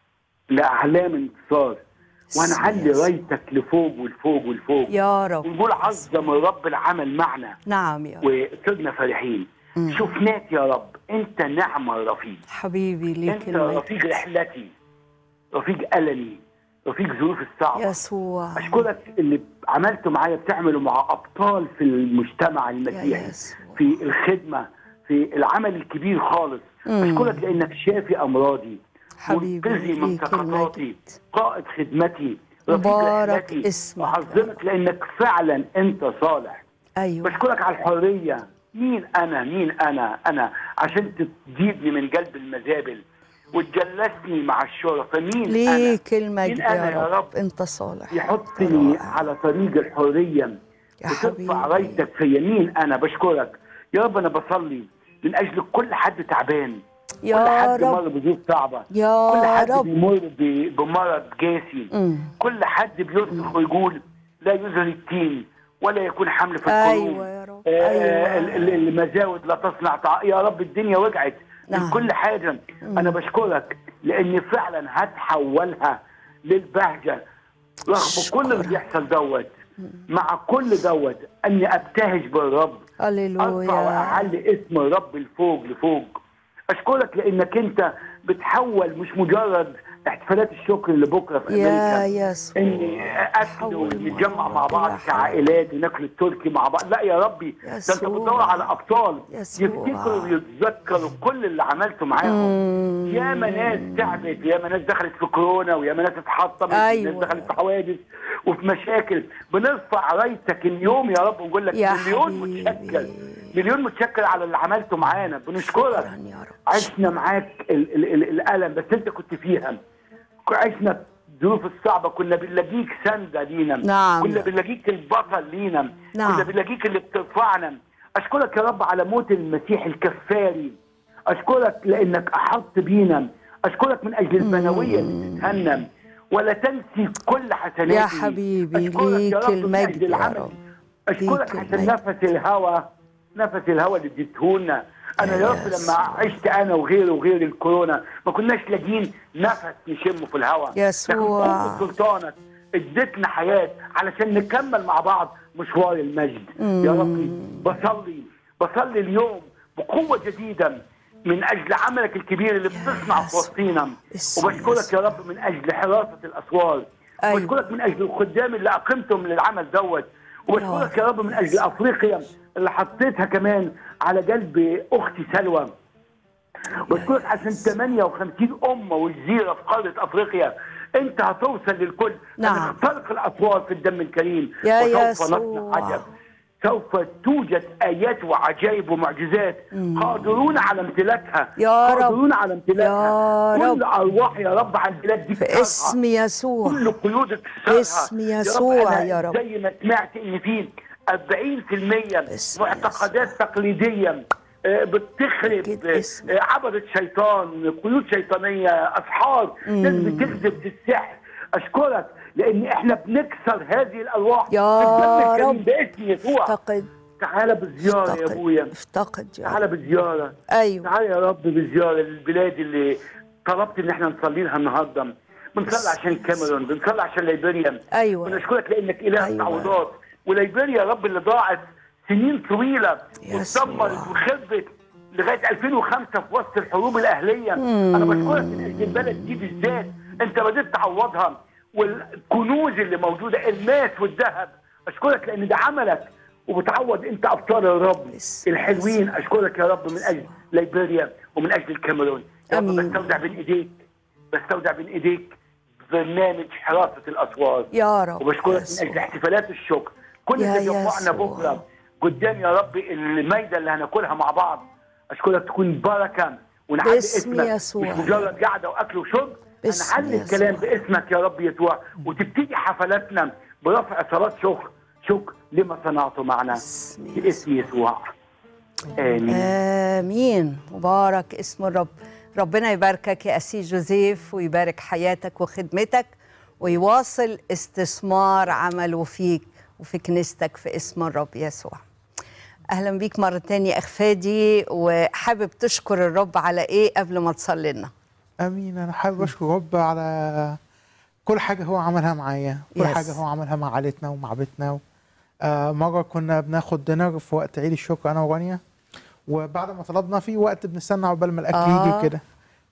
[SPEAKER 5] لاعلام انتصار وهنعلي
[SPEAKER 1] يسوع.
[SPEAKER 5] رايتك لفوق ولفوق ولفوق
[SPEAKER 1] يا رب
[SPEAKER 5] ونقول عظم الرب العمل معنا
[SPEAKER 1] نعم يا رب
[SPEAKER 5] وصرنا فرحين
[SPEAKER 1] مم.
[SPEAKER 5] شفناك يا رب انت نعمه الرفيق
[SPEAKER 1] حبيبي ليك
[SPEAKER 5] انت رفيق
[SPEAKER 1] المجد
[SPEAKER 5] رحلتي رفيق ألمي رفيق ظروف الصعبة
[SPEAKER 1] يسوع
[SPEAKER 5] أشكرك اللي عملته معايا بتعمله مع أبطال في المجتمع المسيحي
[SPEAKER 1] يسوع.
[SPEAKER 5] في الخدمة في العمل الكبير خالص
[SPEAKER 1] مم.
[SPEAKER 5] أشكرك لأنك شافي أمراضي
[SPEAKER 1] حبيبي
[SPEAKER 5] منقذي من
[SPEAKER 1] ليك
[SPEAKER 5] سقطاتي
[SPEAKER 1] المجد.
[SPEAKER 5] قائد خدمتي رفيق
[SPEAKER 1] مبارك
[SPEAKER 5] رحلتي
[SPEAKER 1] اسمك يا
[SPEAKER 5] أعظمك لأنك فعلا أنت صالح
[SPEAKER 1] ايوه
[SPEAKER 5] بشكرك على الحرية مين أنا مين أنا أنا عشان تجيبني من قلب المزابل وتجلسني مع الشرطة مين أنا
[SPEAKER 1] ليك المجد
[SPEAKER 5] مين أنا
[SPEAKER 1] يا رب انت صالح
[SPEAKER 5] يحطني
[SPEAKER 1] رائع.
[SPEAKER 5] على طريق الحرية
[SPEAKER 1] يا
[SPEAKER 5] وترفع
[SPEAKER 1] حبيبي.
[SPEAKER 5] رايتك فيا مين أنا بشكرك يا رب أنا بصلي من أجل كل حد تعبان كل
[SPEAKER 1] يا
[SPEAKER 5] حد مر
[SPEAKER 1] رب
[SPEAKER 5] بظروف صعبة كل
[SPEAKER 1] يا
[SPEAKER 5] حد
[SPEAKER 1] رب
[SPEAKER 5] بيمر ب- بمرض قاسي
[SPEAKER 1] مم.
[SPEAKER 5] كل حد بيصرخ ويقول لا يزهر التين ولا يكون حمل في القلوب
[SPEAKER 1] ايوه يا رب
[SPEAKER 5] آه،
[SPEAKER 1] ايوه
[SPEAKER 5] ال- ال- المزاود لا تصنع طع... يا رب الدنيا وجعت من
[SPEAKER 1] نعم.
[SPEAKER 5] كل حاجة أنا بشكرك لأن فعلا هتحولها للبهجة رغم كل اللي بيحصل دوت مع كل دوت اني ابتهج بالرب ارفع
[SPEAKER 1] هللويا
[SPEAKER 5] واعلي اسم الرب لفوق لفوق اشكرك لانك انت بتحول مش مجرد احتفالات الشكر اللي بكره في
[SPEAKER 1] يا
[SPEAKER 5] امريكا
[SPEAKER 1] يسوع
[SPEAKER 5] ان اكل
[SPEAKER 1] حول
[SPEAKER 5] ونتجمع مع
[SPEAKER 1] ولا
[SPEAKER 5] بعض
[SPEAKER 1] حول.
[SPEAKER 5] كعائلات وناكل التركي مع بعض لا يا ربي ده انت
[SPEAKER 1] يسوع.
[SPEAKER 5] بتدور على ابطال
[SPEAKER 1] يسوع.
[SPEAKER 5] يفتكروا ويتذكروا كل اللي عملته معاهم ياما ناس تعبت ياما ناس دخلت في كورونا وياما ناس اتحطمت
[SPEAKER 1] أيوة.
[SPEAKER 5] ناس دخلت في حوادث وفي مشاكل بنرفع رايتك اليوم يا رب ونقول لك
[SPEAKER 1] يا
[SPEAKER 5] مليون
[SPEAKER 1] حبيبي.
[SPEAKER 5] متشكر مليون متشكر على اللي عملته معانا بنشكرك
[SPEAKER 1] شكراً يا رب.
[SPEAKER 5] عشنا معاك ال ال ال الالم بس انت كنت فيها عشنا الظروف الصعبة كنا بنلاقيك سندة لينا
[SPEAKER 1] نعم.
[SPEAKER 5] كنا بنلاقيك البطل لينا
[SPEAKER 1] نعم.
[SPEAKER 5] كنا بنلاقيك اللي بترفعنا أشكرك يا رب على موت المسيح الكفاري أشكرك لأنك أحط بينا أشكرك من أجل البنوية اللي بتتهنم ولا تنسي كل حسناتي
[SPEAKER 1] يا حبيبي،
[SPEAKER 5] أشكرك يا
[SPEAKER 1] ليك
[SPEAKER 5] رب من
[SPEAKER 1] المجد
[SPEAKER 5] أجل
[SPEAKER 1] يا
[SPEAKER 5] العمل.
[SPEAKER 1] رب.
[SPEAKER 5] أشكرك
[SPEAKER 1] ليك
[SPEAKER 5] عشان
[SPEAKER 1] المجد.
[SPEAKER 5] نفس الهوى نفس الهوى اللي اديتهولنا انا يا رب
[SPEAKER 1] يسوع.
[SPEAKER 5] لما عشت انا وغيري وغير الكورونا ما كناش لاقيين نفس نشمه في الهواء
[SPEAKER 1] يسوع.
[SPEAKER 5] لكن قوة سلطانك اديتنا حياه علشان نكمل مع بعض مشوار المجد يا ربي بصلي بصلي اليوم بقوه جديده من اجل عملك الكبير اللي بتصنع في
[SPEAKER 1] يسوع.
[SPEAKER 5] وسطينا
[SPEAKER 1] اسم
[SPEAKER 5] وبشكرك
[SPEAKER 1] يسوع.
[SPEAKER 5] يا رب من اجل حراسه الاسوار
[SPEAKER 1] أيوة.
[SPEAKER 5] وبشكرك من اجل الخدام اللي اقمتم للعمل دوت وبشكرك يا رب من اجل افريقيا اللي حطيتها كمان على قلب اختي سلوى بشكرك عشان 58 امه وجزيره في قاره افريقيا انت هتوصل للكل
[SPEAKER 1] نعم.
[SPEAKER 5] هتخترق الاسوار في الدم الكريم
[SPEAKER 1] يا
[SPEAKER 5] وسوف
[SPEAKER 1] يسوع.
[SPEAKER 5] نصنع عجب سوف توجد ايات وعجائب ومعجزات قادرون على امتلاكها
[SPEAKER 1] يا رب.
[SPEAKER 5] قادرون على امتلاكها
[SPEAKER 1] يا
[SPEAKER 5] كل ارواح يا رب على البلاد دي
[SPEAKER 1] في
[SPEAKER 5] كسرها.
[SPEAKER 1] اسم يسوع
[SPEAKER 5] كل قيود اكسرها
[SPEAKER 1] باسم يسوع
[SPEAKER 5] أنا
[SPEAKER 1] يا رب.
[SPEAKER 5] زي ما سمعت ان في 40%
[SPEAKER 1] باسم
[SPEAKER 5] معتقدات تقليديه آه، بتخرب
[SPEAKER 1] أكيد اسم.
[SPEAKER 5] آه، عبدة شيطان قيود شيطانيه اسحار ناس بتكذب في السحر اشكرك لان احنا بنكسر هذه الارواح
[SPEAKER 1] يا
[SPEAKER 5] بالدم الكريم
[SPEAKER 1] رب.
[SPEAKER 5] باسم يسوع
[SPEAKER 1] افتقد
[SPEAKER 5] تعالى بزياره يا
[SPEAKER 1] افتقد
[SPEAKER 5] ابويا
[SPEAKER 1] افتقد يا
[SPEAKER 5] تعالى
[SPEAKER 1] رب
[SPEAKER 5] بزياره
[SPEAKER 1] ايوه
[SPEAKER 5] تعالى يا رب بزياره للبلاد اللي طلبت ان احنا نصلي لها النهارده بنصلي عشان كاميرون بنصلي عشان ليبيريا
[SPEAKER 1] أيوة.
[SPEAKER 5] بنشكرك لانك اله
[SPEAKER 1] أيوة.
[SPEAKER 5] التعويضات وليبيريا يا رب اللي ضاعت سنين طويله
[SPEAKER 1] يسوع.
[SPEAKER 5] واتدمرت وخربت لغايه 2005 في وسط الحروب الاهليه انا بشكرك من اجل البلد دي بالذات انت بدات تعوضها والكنوز اللي موجوده الماس والذهب اشكرك لان ده عملك وبتعوض انت ابطال الرب
[SPEAKER 1] باسم
[SPEAKER 5] الحلوين اشكرك يا رب من اجل ليبيريا ومن اجل الكاميرون يا رب
[SPEAKER 1] أمين.
[SPEAKER 5] بستودع بين ايديك بستودع بين ايديك برنامج حراسه الاسوار
[SPEAKER 1] يا رب
[SPEAKER 5] وبشكرك من
[SPEAKER 1] يسوع.
[SPEAKER 5] اجل احتفالات الشكر كل
[SPEAKER 1] يا
[SPEAKER 5] اللي جمعنا
[SPEAKER 1] يسوع.
[SPEAKER 5] بكره قدام يا رب المايده اللي هناكلها مع بعض اشكرك تكون بركه ونعلي
[SPEAKER 1] باسم
[SPEAKER 5] اسمك
[SPEAKER 1] يسوع.
[SPEAKER 5] مش مجرد قعده واكل وشرب
[SPEAKER 1] باسم
[SPEAKER 5] هنعلي
[SPEAKER 1] يسوع.
[SPEAKER 5] الكلام باسمك يا رب يسوع وتبتدي حفلاتنا برفع صلاه شكر شكر لما صنعته معنا
[SPEAKER 1] باسم
[SPEAKER 5] باسم يسوع امين
[SPEAKER 1] امين مبارك اسم الرب ربنا يباركك يا اسي جوزيف ويبارك حياتك وخدمتك ويواصل استثمار عمله فيك وفي كنيستك في اسم الرب يسوع اهلا بيك مره تانية اخ فادي وحابب تشكر الرب على ايه قبل ما تصلي لنا
[SPEAKER 4] امين انا حابب اشكر رب على كل حاجه هو عملها معايا كل
[SPEAKER 1] Yes.
[SPEAKER 4] حاجه هو عملها مع عائلتنا ومع بيتنا آه مره كنا بناخد دينر في وقت عيد الشكر انا ورانيا وبعد ما طلبنا في وقت بنستنى عقبال ما الاكل
[SPEAKER 1] آه.
[SPEAKER 4] يجي وكده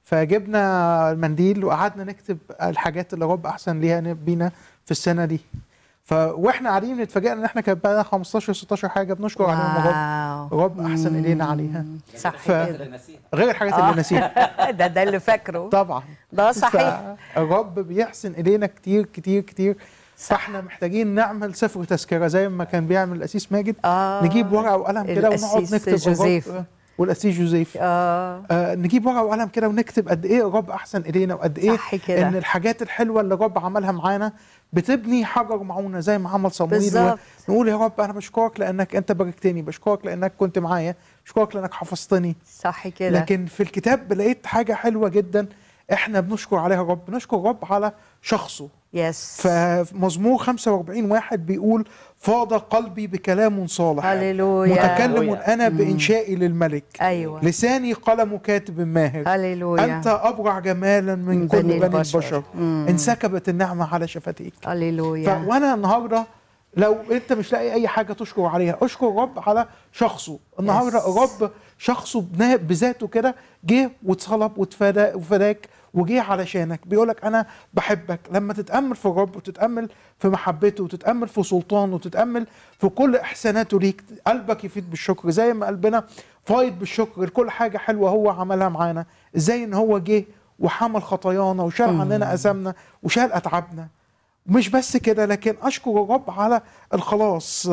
[SPEAKER 4] فجبنا المنديل وقعدنا نكتب الحاجات اللي رب احسن ليها بينا في السنه دي ف واحنا قاعدين اتفاجئنا ان احنا كان بقى 15 16 حاجه بنشكر عليهم رب
[SPEAKER 1] واو.
[SPEAKER 4] رب احسن الينا عليها
[SPEAKER 1] صح
[SPEAKER 4] ف-
[SPEAKER 1] كده
[SPEAKER 4] غير الحاجات اللي نسيها
[SPEAKER 1] ده ده اللي فاكره
[SPEAKER 4] طبعا
[SPEAKER 1] ده صحيح
[SPEAKER 4] الرب بيحسن الينا كتير كتير كتير فاحنا محتاجين نعمل سفر تذكره زي ما كان بيعمل الاسيس ماجد
[SPEAKER 1] آه.
[SPEAKER 4] نجيب ورقه وقلم كده ونقعد
[SPEAKER 1] القسيس
[SPEAKER 4] نكتب الرب-
[SPEAKER 1] جوزيف.
[SPEAKER 4] والاسيس جوزيف
[SPEAKER 1] اه
[SPEAKER 4] آه نجيب ورقه وقلم كده ونكتب قد ايه الرب احسن الينا وقد ايه
[SPEAKER 1] صح كده.
[SPEAKER 4] ان الحاجات الحلوه اللي الرب عملها معانا بتبني حجر معونه زي ما عمل صمويل
[SPEAKER 1] بالظبط.
[SPEAKER 4] نقول يا رب انا بشكرك لانك انت باركتني بشكرك لانك كنت معايا بشكرك لانك حفظتني
[SPEAKER 1] صح كده
[SPEAKER 4] لكن في الكتاب لقيت حاجة حلوة جدا احنا بنشكر عليها الرب نشكر الرب على شخصه
[SPEAKER 1] يس
[SPEAKER 4] فمزمور 45 واحد بيقول فاض قلبي بكلام صالح
[SPEAKER 1] هللويا.
[SPEAKER 4] متكلم
[SPEAKER 2] هللويا.
[SPEAKER 4] انا بانشائي للملك
[SPEAKER 1] ايوه
[SPEAKER 4] لساني قلم كاتب ماهر
[SPEAKER 1] هللويا
[SPEAKER 4] انت ابرع جمالا من,
[SPEAKER 1] من
[SPEAKER 4] كل
[SPEAKER 1] بني
[SPEAKER 4] بني
[SPEAKER 1] البشر.
[SPEAKER 4] البشر
[SPEAKER 1] مم.
[SPEAKER 4] انسكبت النعمه على شفتيك ف...
[SPEAKER 1] هللويا
[SPEAKER 4] وانا النهارده لو انت مش لاقي اي حاجه تشكر عليها اشكر الرب على شخصه النهارده
[SPEAKER 1] Yes.
[SPEAKER 4] الرب شخصه بنا- بذاته كده جه واتصلب واتفدى وفداك وجه علشانك بيقولك انا بحبك لما تتامل في الرب وتتامل في محبته وتتامل في سلطانه وتتامل في كل احساناته ليك قلبك يفيد بالشكر زي ما قلبنا فايض بالشكر لكل حاجه حلوه هو عملها معانا ازاي ان هو جه وحمل خطايانا وشال عننا اثامنا وشال اتعابنا مش بس كده لكن اشكر الرب على الخلاص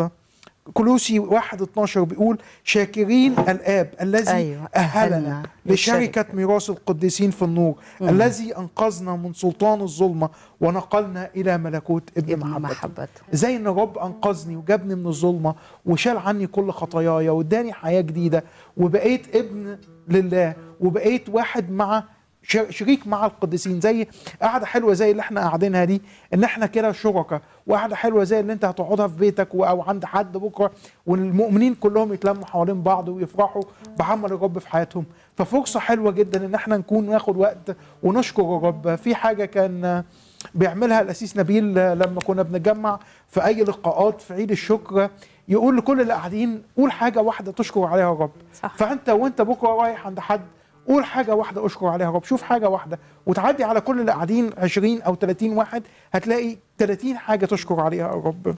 [SPEAKER 4] كلوسي 1 12 بيقول شاكرين الاب الذي
[SPEAKER 1] أيوة،
[SPEAKER 4] اهلنا
[SPEAKER 1] أهلنا
[SPEAKER 4] لشركه ميراث القديسين في النور الذي انقذنا من سلطان الظلمه ونقلنا الى ملكوت ابن
[SPEAKER 1] ابن
[SPEAKER 4] محبته
[SPEAKER 1] محبته
[SPEAKER 4] زي ان الرب انقذني وجابني من الظلمه وشال عني كل خطاياي واداني حياه جديده وبقيت ابن لله وبقيت واحد مع شر- شريك مع القديسين زي قعده حلوه زي اللي احنا قاعدينها دي ان احنا كده شركاء وقعده حلوه زي اللي انت هتقعدها في بيتك و- او عند حد بكره والمؤمنين كلهم يتلموا حوالين بعض ويفرحوا بعمل الرب في حياتهم ففرصه حلوه جدا ان احنا نكون ناخد وقت ونشكر الرب في حاجه كان بيعملها الاسيس نبيل لما كنا بنتجمع في اي لقاءات في عيد الشكر يقول لكل اللي قاعدين قول حاجه واحده تشكر عليها الرب
[SPEAKER 1] صح.
[SPEAKER 4] فانت وانت بكره رايح عند حد قول حاجه واحده اشكر عليها الرب شوف حاجه واحده وتعدي على كل اللي قاعدين 20 او 30 واحد هتلاقي 30 حاجه تشكر عليها الرب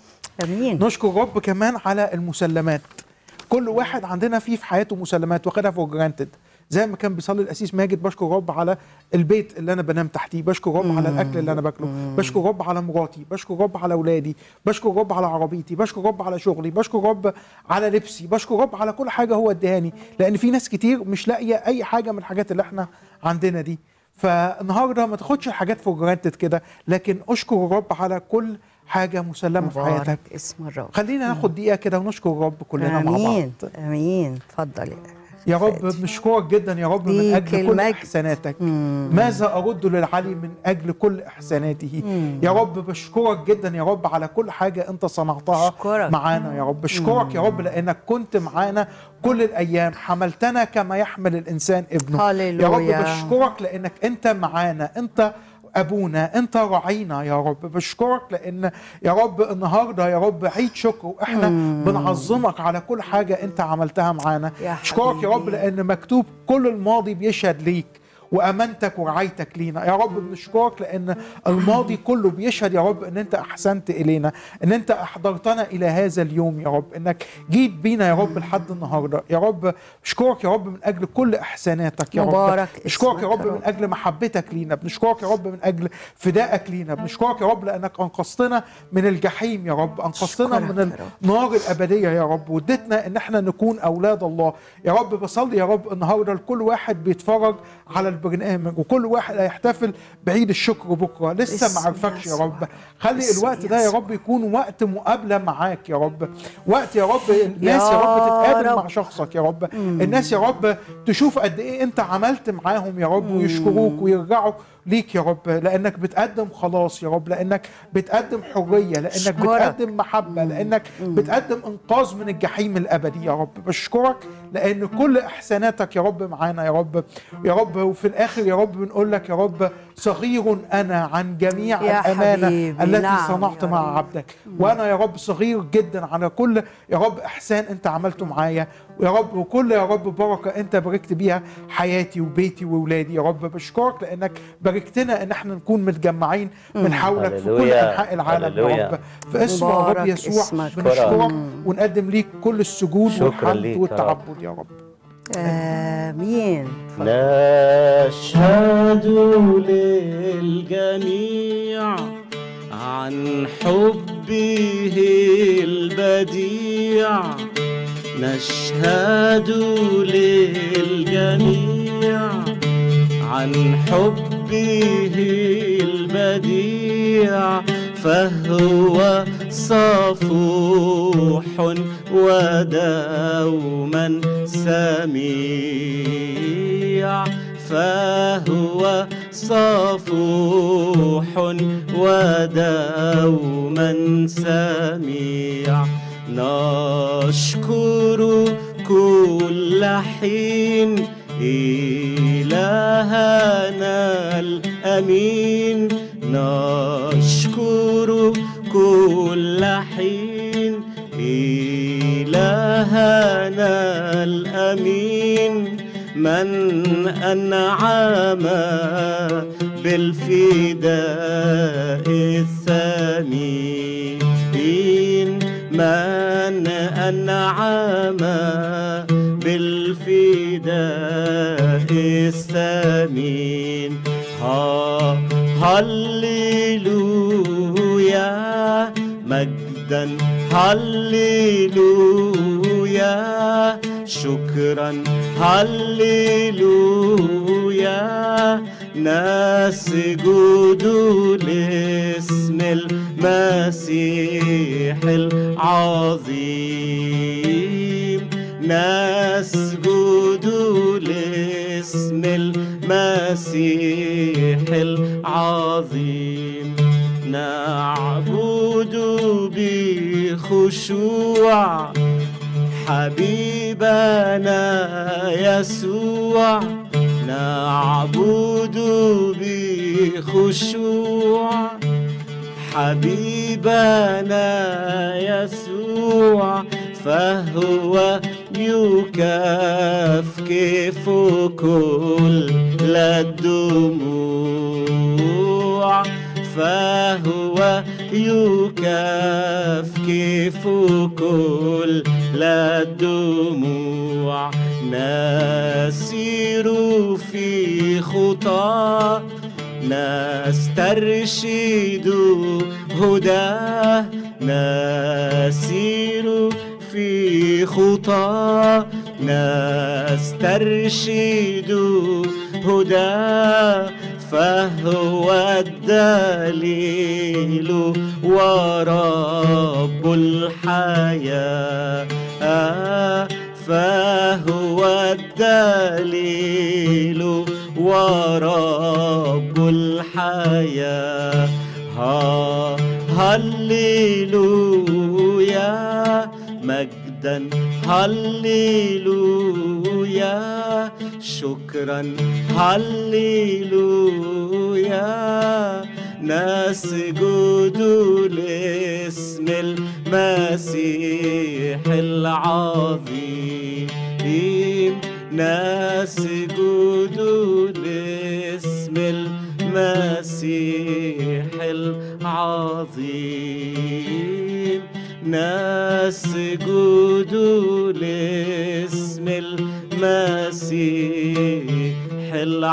[SPEAKER 1] امين
[SPEAKER 4] نشكر الرب كمان على المسلمات كل واحد عندنا فيه في حياته مسلمات واخدها فور جرانتد زي ما كان بيصلي الاسيس ماجد بشكر الرب على البيت اللي انا بنام تحتيه بشكر الرب على الاكل اللي انا باكله بشكر الرب على مراتي بشكر الرب على اولادي بشكر الرب على عربيتي بشكر الرب على شغلي بشكر الرب على لبسي بشكر الرب على كل حاجه هو اداني لان في ناس كتير مش لاقيه اي حاجه من الحاجات اللي احنا عندنا دي فالنهارده ما تاخدش الحاجات فور جرانتد كده لكن اشكر الرب على كل حاجه مسلمه في حياتك
[SPEAKER 1] مبارك اسم الرب
[SPEAKER 4] خلينا ناخد دقيقه كده ونشكر الرب كلنا مع
[SPEAKER 1] امين
[SPEAKER 4] بعض
[SPEAKER 1] امين اتفضل
[SPEAKER 4] يا رب بنشكرك جدا يا رب من
[SPEAKER 1] ليك
[SPEAKER 4] اجل كل
[SPEAKER 1] المجد.
[SPEAKER 4] احساناتك ماذا ارد للعلي من اجل كل احساناته يا رب بشكرك جدا يا رب على كل حاجه انت صنعتها
[SPEAKER 1] أشكرك.
[SPEAKER 4] معانا يا رب بشكرك يا رب لانك كنت معانا كل الايام حملتنا كما يحمل الانسان ابنه يا
[SPEAKER 1] هللويا.
[SPEAKER 4] رب بشكرك لانك انت معانا انت ابونا انت راعينا يا رب بشكرك لان يا رب النهارده يا رب عيد شكر واحنا بنعظمك على كل حاجه انت عملتها معانا
[SPEAKER 1] يا
[SPEAKER 4] اشكرك يا رب
[SPEAKER 1] حبيبي.
[SPEAKER 4] لان مكتوب كل الماضي بيشهد ليك وامانتك ورعايتك لينا يا رب بنشكرك لان الماضي كله بيشهد يا رب ان انت احسنت الينا ان انت احضرتنا الى هذا اليوم يا رب انك جيت بينا يا رب لحد النهارده يا رب اشكرك يا رب من اجل كل احساناتك يا رب
[SPEAKER 1] مبارك
[SPEAKER 4] اشكرك يا
[SPEAKER 1] اسمك
[SPEAKER 4] رب
[SPEAKER 1] يا
[SPEAKER 4] من
[SPEAKER 1] رب.
[SPEAKER 4] اجل محبتك لينا بنشكرك يا رب من اجل فدائك لينا بنشكرك يا رب لانك انقذتنا من الجحيم يا رب انقذتنا
[SPEAKER 1] أشكرك
[SPEAKER 4] من
[SPEAKER 1] يا رب.
[SPEAKER 4] النار الابديه يا رب واديتنا ان احنا نكون اولاد الله يا رب بصلي يا رب النهارده لكل واحد بيتفرج على البرنامج وكل واحد هيحتفل بعيد الشكر بكره لسه ما
[SPEAKER 1] اسم
[SPEAKER 4] عرفكش يا
[SPEAKER 1] يسوع.
[SPEAKER 4] رب خلي
[SPEAKER 1] اسم
[SPEAKER 4] الوقت ده يا
[SPEAKER 1] يسوع.
[SPEAKER 4] رب يكون وقت مقابله معاك يا رب وقت يا رب الناس يا رب تتقابل
[SPEAKER 1] رب.
[SPEAKER 4] مع شخصك يا رب الناس يا رب تشوف قد ايه انت عملت معاهم يا رب ويشكروك ويرجعوا ليك يا رب لانك بتقدم خلاص يا رب لانك بتقدم حريه لانك
[SPEAKER 1] أشكرك.
[SPEAKER 4] بتقدم محبه لانك بتقدم انقاذ من الجحيم الابدي يا رب بشكرك لان كل احساناتك يا رب معانا يا رب يا رب وفي الاخر يا رب بنقول لك يا رب صغير انا عن جميع
[SPEAKER 1] يا
[SPEAKER 4] الامانه
[SPEAKER 1] حبيبي،
[SPEAKER 4] التي
[SPEAKER 1] نعم
[SPEAKER 4] صنعت
[SPEAKER 1] يا
[SPEAKER 4] مع
[SPEAKER 1] رب.
[SPEAKER 4] عبدك وانا يا رب صغير جدا على كل يا رب احسان انت عملته معايا ويا رب وكل يا رب بركه انت باركت بيها حياتي وبيتي واولادي يا رب بشكرك لانك باركتنا ان احنا نكون متجمعين من حولك في كل
[SPEAKER 2] هللويا.
[SPEAKER 4] انحاء العالم يا
[SPEAKER 2] هللويا.
[SPEAKER 4] رب في اسم الرب
[SPEAKER 1] مبارك
[SPEAKER 4] يسوع
[SPEAKER 1] اسمك.
[SPEAKER 4] بنشكرك ونقدم ليك كل السجود
[SPEAKER 2] شكراً
[SPEAKER 4] والحمد
[SPEAKER 2] ليك يا
[SPEAKER 4] والتعبد يا رب
[SPEAKER 1] امين
[SPEAKER 2] نشهد
[SPEAKER 3] للجميع عن حبه البديع نشهد للجميع عن حبه البديع فهو صفوح ودوما سميع فهو صفوح ودوما سميع نشكر كل حين إلهنا الأمين نشكر كل حين إلهنا الأمين من أنعم بالفداء الثمين من أنعم بالفداء الثمين ها هللويا مجدا هللويا شكرا هللويا نسجد لاسم المسيح العظيم نسجد لاسم المسيح العظيم نعبد بخشوع حبيبنا يسوع نعبد بخشوع حبيبنا يسوع فهو يكفكف كل الدموع فهو يكفكف كل الدموع نسير في خطاه نسترشد هداه نسير في خطاه نسترشد هداه فهو الدليل ورب الحياة فهو الدليل ورب الحياة ها هللويا مجدا هللويا شكرا هللويا نسجد لاسم المسيح العظيم نسجد لاسم المسيح العظيم نسجد لاسم المسيح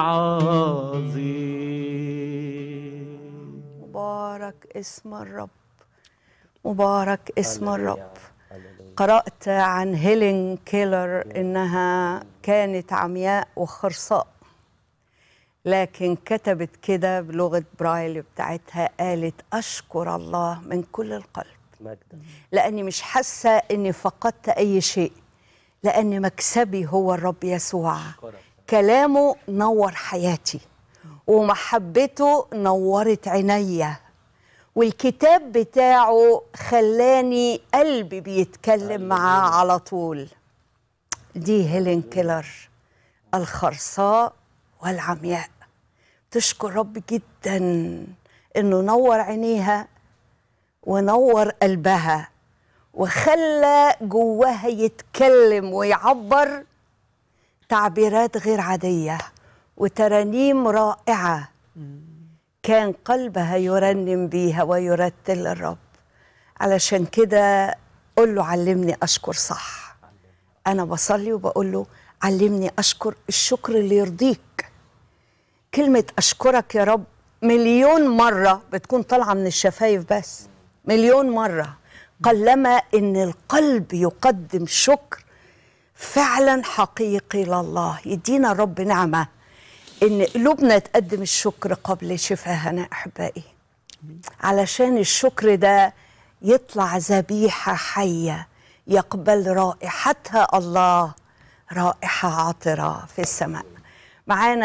[SPEAKER 3] العظيم
[SPEAKER 1] مبارك اسم الرب مبارك اسم الرب قرأت عن هيلين كيلر إنها كانت عمياء وخرصاء لكن كتبت كده بلغة برايل بتاعتها قالت أشكر الله من كل القلب
[SPEAKER 2] مجدا
[SPEAKER 1] لأني مش حاسة إني فقدت أي شيء لأن مكسبي هو الرب يسوع كلامه نور حياتي ومحبته نورت عينيا والكتاب بتاعه خلاني قلبي بيتكلم معاه على طول دي هيلين كيلر الخرصاء والعمياء تشكر رب جدا انه نور عينيها ونور قلبها وخلى جواها يتكلم ويعبر تعبيرات غير عاديه وترانيم رائعه كان قلبها يرنم بيها ويرتل الرب علشان كده قول له علمني اشكر صح انا بصلي وبقول له علمني اشكر الشكر اللي يرضيك كلمه اشكرك يا رب مليون مره بتكون طالعه من الشفايف بس مليون مره قلما ان القلب يقدم شكر فعلا حقيقي لله يدينا الرب نعمه ان قلوبنا تقدم الشكر قبل شفاهنا احبائي علشان الشكر ده يطلع ذبيحه حيه يقبل رائحتها الله رائحه عطره في السماء معانا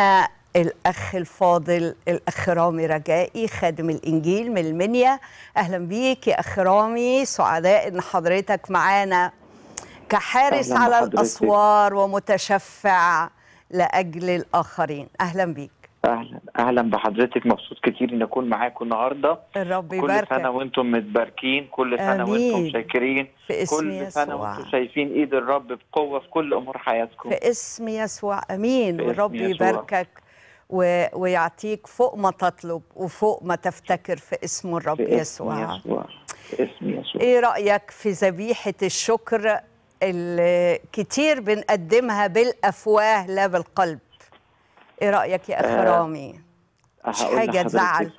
[SPEAKER 1] الأخ الفاضل الأخ رامي رجائي خادم الإنجيل من المنيا أهلا بيك يا أخ رامي سعداء إن حضرتك معانا كحارس
[SPEAKER 6] أهلاً
[SPEAKER 1] على
[SPEAKER 6] بحضرتك.
[SPEAKER 1] الأسوار ومتشفع لأجل الآخرين أهلا بيك
[SPEAKER 6] اهلا اهلا بحضرتك مبسوط كتير ان اكون معاكم النهارده
[SPEAKER 1] الرب
[SPEAKER 6] كل سنه
[SPEAKER 1] يباركك
[SPEAKER 6] وانتم متباركين كل سنه
[SPEAKER 1] آمين.
[SPEAKER 6] وانتم شاكرين
[SPEAKER 1] في اسم
[SPEAKER 6] كل سنه
[SPEAKER 1] يسوع.
[SPEAKER 6] وانتم شايفين ايد الرب بقوه في كل امور حياتكم
[SPEAKER 1] في اسم يسوع امين
[SPEAKER 6] في اسم
[SPEAKER 1] والرب
[SPEAKER 6] يسوع.
[SPEAKER 1] يباركك و... ويعطيك فوق ما تطلب وفوق ما تفتكر في اسم الرب
[SPEAKER 6] في اسم
[SPEAKER 1] يسوع
[SPEAKER 6] يسوع في اسم يسوع
[SPEAKER 1] ايه رايك في ذبيحه الشكر اللي كتير بنقدمها بالافواه لا بالقلب ايه رايك يا اخ
[SPEAKER 6] آه،
[SPEAKER 1] رامي مش
[SPEAKER 6] هقول
[SPEAKER 1] حاجة
[SPEAKER 6] لحضرتك-
[SPEAKER 1] تزعل.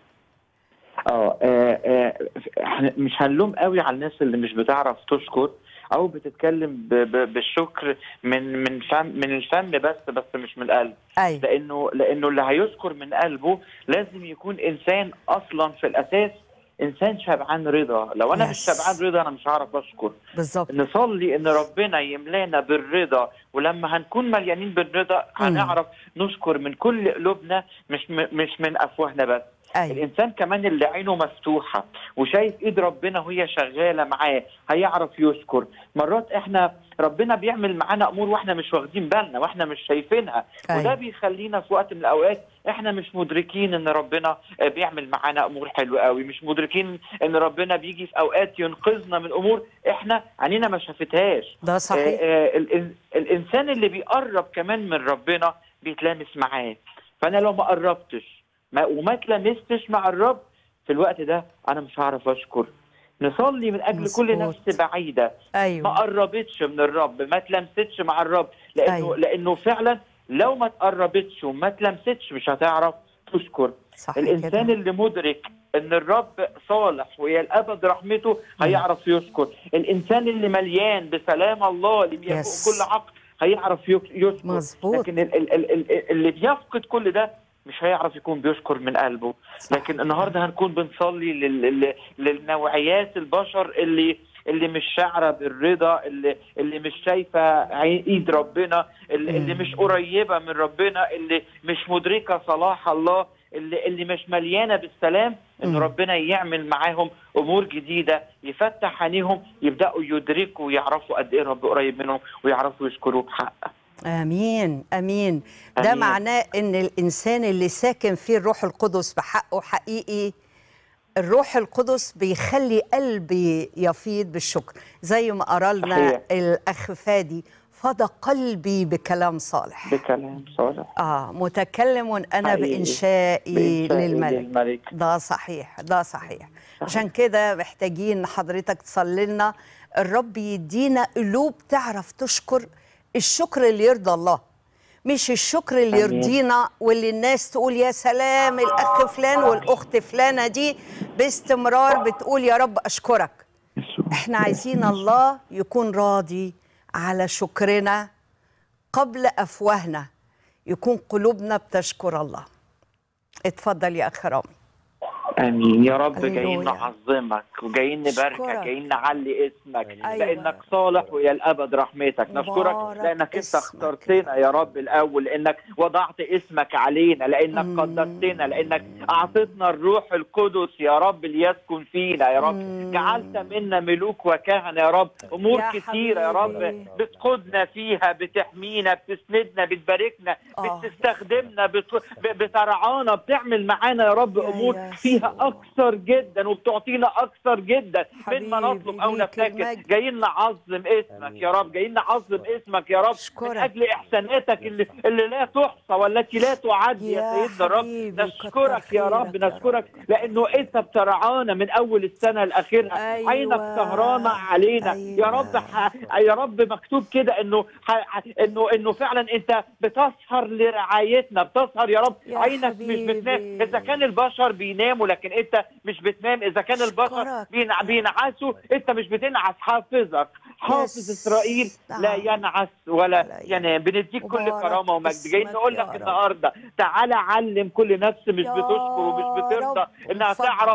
[SPEAKER 6] اه آه، آه، إحنا مش هنلوم قوي على الناس اللي مش بتعرف تشكر او بتتكلم ب- ب- بالشكر من من فم من الفم بس بس مش من القلب
[SPEAKER 1] ايوه
[SPEAKER 6] لانه لانه اللي هيذكر من قلبه لازم يكون انسان اصلا في الاساس انسان شبعان رضا لو انا مش
[SPEAKER 1] Yes.
[SPEAKER 6] شبعان رضا انا مش هعرف اشكر
[SPEAKER 1] بالظبط
[SPEAKER 6] نصلي ان ربنا يملانا بالرضا ولما هنكون مليانين بالرضا هنعرف نشكر من كل قلوبنا مش م- مش من افواهنا بس
[SPEAKER 1] ايوه
[SPEAKER 6] الانسان كمان اللي عينه مفتوحه وشايف ايد ربنا وهي شغاله معاه هيعرف يشكر مرات احنا ربنا بيعمل معانا امور واحنا مش واخدين بالنا واحنا مش شايفينها
[SPEAKER 1] أيوة.
[SPEAKER 6] وده بيخلينا في وقت من الاوقات احنا مش مدركين ان ربنا آه، بيعمل معانا امور حلوه قوي مش مدركين ان ربنا بيجي في اوقات ينقذنا من امور احنا عينينا ما شافتهاش
[SPEAKER 1] ده صحيح
[SPEAKER 6] آه، آه، ال- الانسان اللي بيقرب كمان من ربنا بيتلامس معاه فانا لو ما قربتش ما وما تلامستش مع الرب في الوقت ده انا مش هعرف اشكر نصلي من اجل كل
[SPEAKER 1] مظبوط.
[SPEAKER 6] نفس بعيده ما
[SPEAKER 1] ايوه
[SPEAKER 6] قربتش من الرب ما تلمستش مع الرب لانه
[SPEAKER 1] أيوة.
[SPEAKER 6] لانه فعلا لو ما تقربتش وما تلمستش مش هتعرف تشكر
[SPEAKER 1] صح
[SPEAKER 6] الانسان
[SPEAKER 1] كده
[SPEAKER 6] اللي مدرك ان الرب صالح ويا الابد رحمته هيعرف يشكر الانسان اللي مليان بسلام الله اللي بيفوق
[SPEAKER 1] Yes.
[SPEAKER 6] كل عقل هيعرف يك- يشكر
[SPEAKER 1] مظبوط.
[SPEAKER 6] لكن ال- ال- ال- ال- اللي بيفقد كل ده مش هيعرف يكون بيشكر من قلبه
[SPEAKER 1] صح.
[SPEAKER 6] لكن النهارده هنكون بنصلي لل- لل- للنوعيات البشر اللي اللي مش شاعره بالرضا اللي اللي مش شايفه عين- ايد ربنا اللي, اللي مش قريبه من ربنا اللي مش مدركه صلاح الله اللي اللي مش مليانه بالسلام ان
[SPEAKER 1] مم.
[SPEAKER 6] ربنا يعمل معاهم امور جديده يفتح عينيهم يبداوا يدركوا ويعرفوا قد ايه رب قريب منهم ويعرفوا يشكروه بحق
[SPEAKER 1] امين امين ده
[SPEAKER 6] آمين.
[SPEAKER 1] معناه ان الانسان اللي ساكن فيه الروح القدس بحقه حقيقي الروح القدس بيخلي قلبي يفيض بالشكر زي ما قرا لنا
[SPEAKER 6] صحيح.
[SPEAKER 1] الاخ فادي فضى قلبي بكلام صالح
[SPEAKER 6] بكلام صالح
[SPEAKER 1] اه متكلم انا
[SPEAKER 6] حقيقي.
[SPEAKER 1] بانشائي
[SPEAKER 6] بإنشائي
[SPEAKER 1] للملك
[SPEAKER 6] للملك
[SPEAKER 1] ده صحيح ده صحيح عشان كده محتاجين حضرتك تصلي لنا الرب يدينا قلوب تعرف تشكر الشكر اللي يرضى الله مش الشكر اللي
[SPEAKER 6] آمين.
[SPEAKER 1] يرضينا واللي الناس تقول يا سلام الاخ فلان والاخت فلانه دي باستمرار بتقول يا رب اشكرك احنا عايزين الله يكون راضي على شكرنا قبل افواهنا يكون قلوبنا بتشكر الله اتفضل يا اخ رامي
[SPEAKER 6] امين يا رب
[SPEAKER 1] هللويا.
[SPEAKER 6] جايين نعظمك وجايين نباركك
[SPEAKER 1] أشكرك.
[SPEAKER 6] جايين نعلي اسمك
[SPEAKER 1] أيوة.
[SPEAKER 6] لانك صالح ويا الابد رحمتك نشكرك
[SPEAKER 1] مبارك
[SPEAKER 6] لانك انت
[SPEAKER 1] اسمك.
[SPEAKER 6] اخترتنا يا رب الاول لانك وضعت اسمك علينا لانك
[SPEAKER 1] مم.
[SPEAKER 6] قدرتنا لانك اعطيتنا الروح القدس يا رب ليسكن فينا يا رب
[SPEAKER 1] مم.
[SPEAKER 6] جعلت منا ملوك وكهنه يا رب امور
[SPEAKER 1] يا
[SPEAKER 6] كتيره يا رب
[SPEAKER 1] حبيبي.
[SPEAKER 6] بتقودنا فيها بتحمينا بتسندنا بتباركنا
[SPEAKER 1] آه.
[SPEAKER 6] بتستخدمنا بت... ب- بترعانا بتعمل معانا يا رب
[SPEAKER 1] يا
[SPEAKER 6] امور
[SPEAKER 1] يسوع.
[SPEAKER 6] فيها اكثر جدا وبتعطينا اكثر جدا من ما
[SPEAKER 1] حبيبي،
[SPEAKER 6] نطلب او
[SPEAKER 1] ليك
[SPEAKER 6] نفتكر
[SPEAKER 1] المجد.
[SPEAKER 6] جايين نعظم اسمك يا رب جايين نعظم اسمك يا رب
[SPEAKER 1] أشكرك.
[SPEAKER 6] من اجل احساناتك اللي, اللي لا تحصى والتي لا تعد يا
[SPEAKER 1] يا
[SPEAKER 6] سيدنا الرب
[SPEAKER 1] حبيبي،
[SPEAKER 6] نشكرك
[SPEAKER 1] كتر
[SPEAKER 6] يا رب
[SPEAKER 1] خيرك يا
[SPEAKER 6] نشكرك لانه انت بترعانا من اول السنه لاخرها
[SPEAKER 1] أيوة.
[SPEAKER 6] عينك سهرانه علينا يا
[SPEAKER 1] أيوة.
[SPEAKER 6] رب ح... يا رب مكتوب كده انه ح... ح- انه انه فعلا انت بتسهر لرعايتنا بتسهر يا رب
[SPEAKER 1] يا
[SPEAKER 6] عينك مش
[SPEAKER 1] حبيبي.
[SPEAKER 6] بتنام اذا كان البشر بيناموا لكن انت مش بتنام اذا كان البشر
[SPEAKER 1] أشكرك.
[SPEAKER 6] بينع... بينعسوا انت مش بتنعس حافظك حافظ
[SPEAKER 1] يس.
[SPEAKER 6] اسرائيل لا
[SPEAKER 1] نعم.
[SPEAKER 6] ولا ولا
[SPEAKER 1] ولا
[SPEAKER 6] ينام بنديك كل
[SPEAKER 1] مبارك
[SPEAKER 6] كرامه ومجد جايين
[SPEAKER 1] اسمك
[SPEAKER 6] نقول
[SPEAKER 1] يا
[SPEAKER 6] لك
[SPEAKER 1] رب.
[SPEAKER 6] النهارده تعالى علم كل نفس مش
[SPEAKER 1] يا
[SPEAKER 6] بتشكر ومش بترضى
[SPEAKER 1] رب،
[SPEAKER 6] انها
[SPEAKER 1] اتفضل.
[SPEAKER 6] تعرف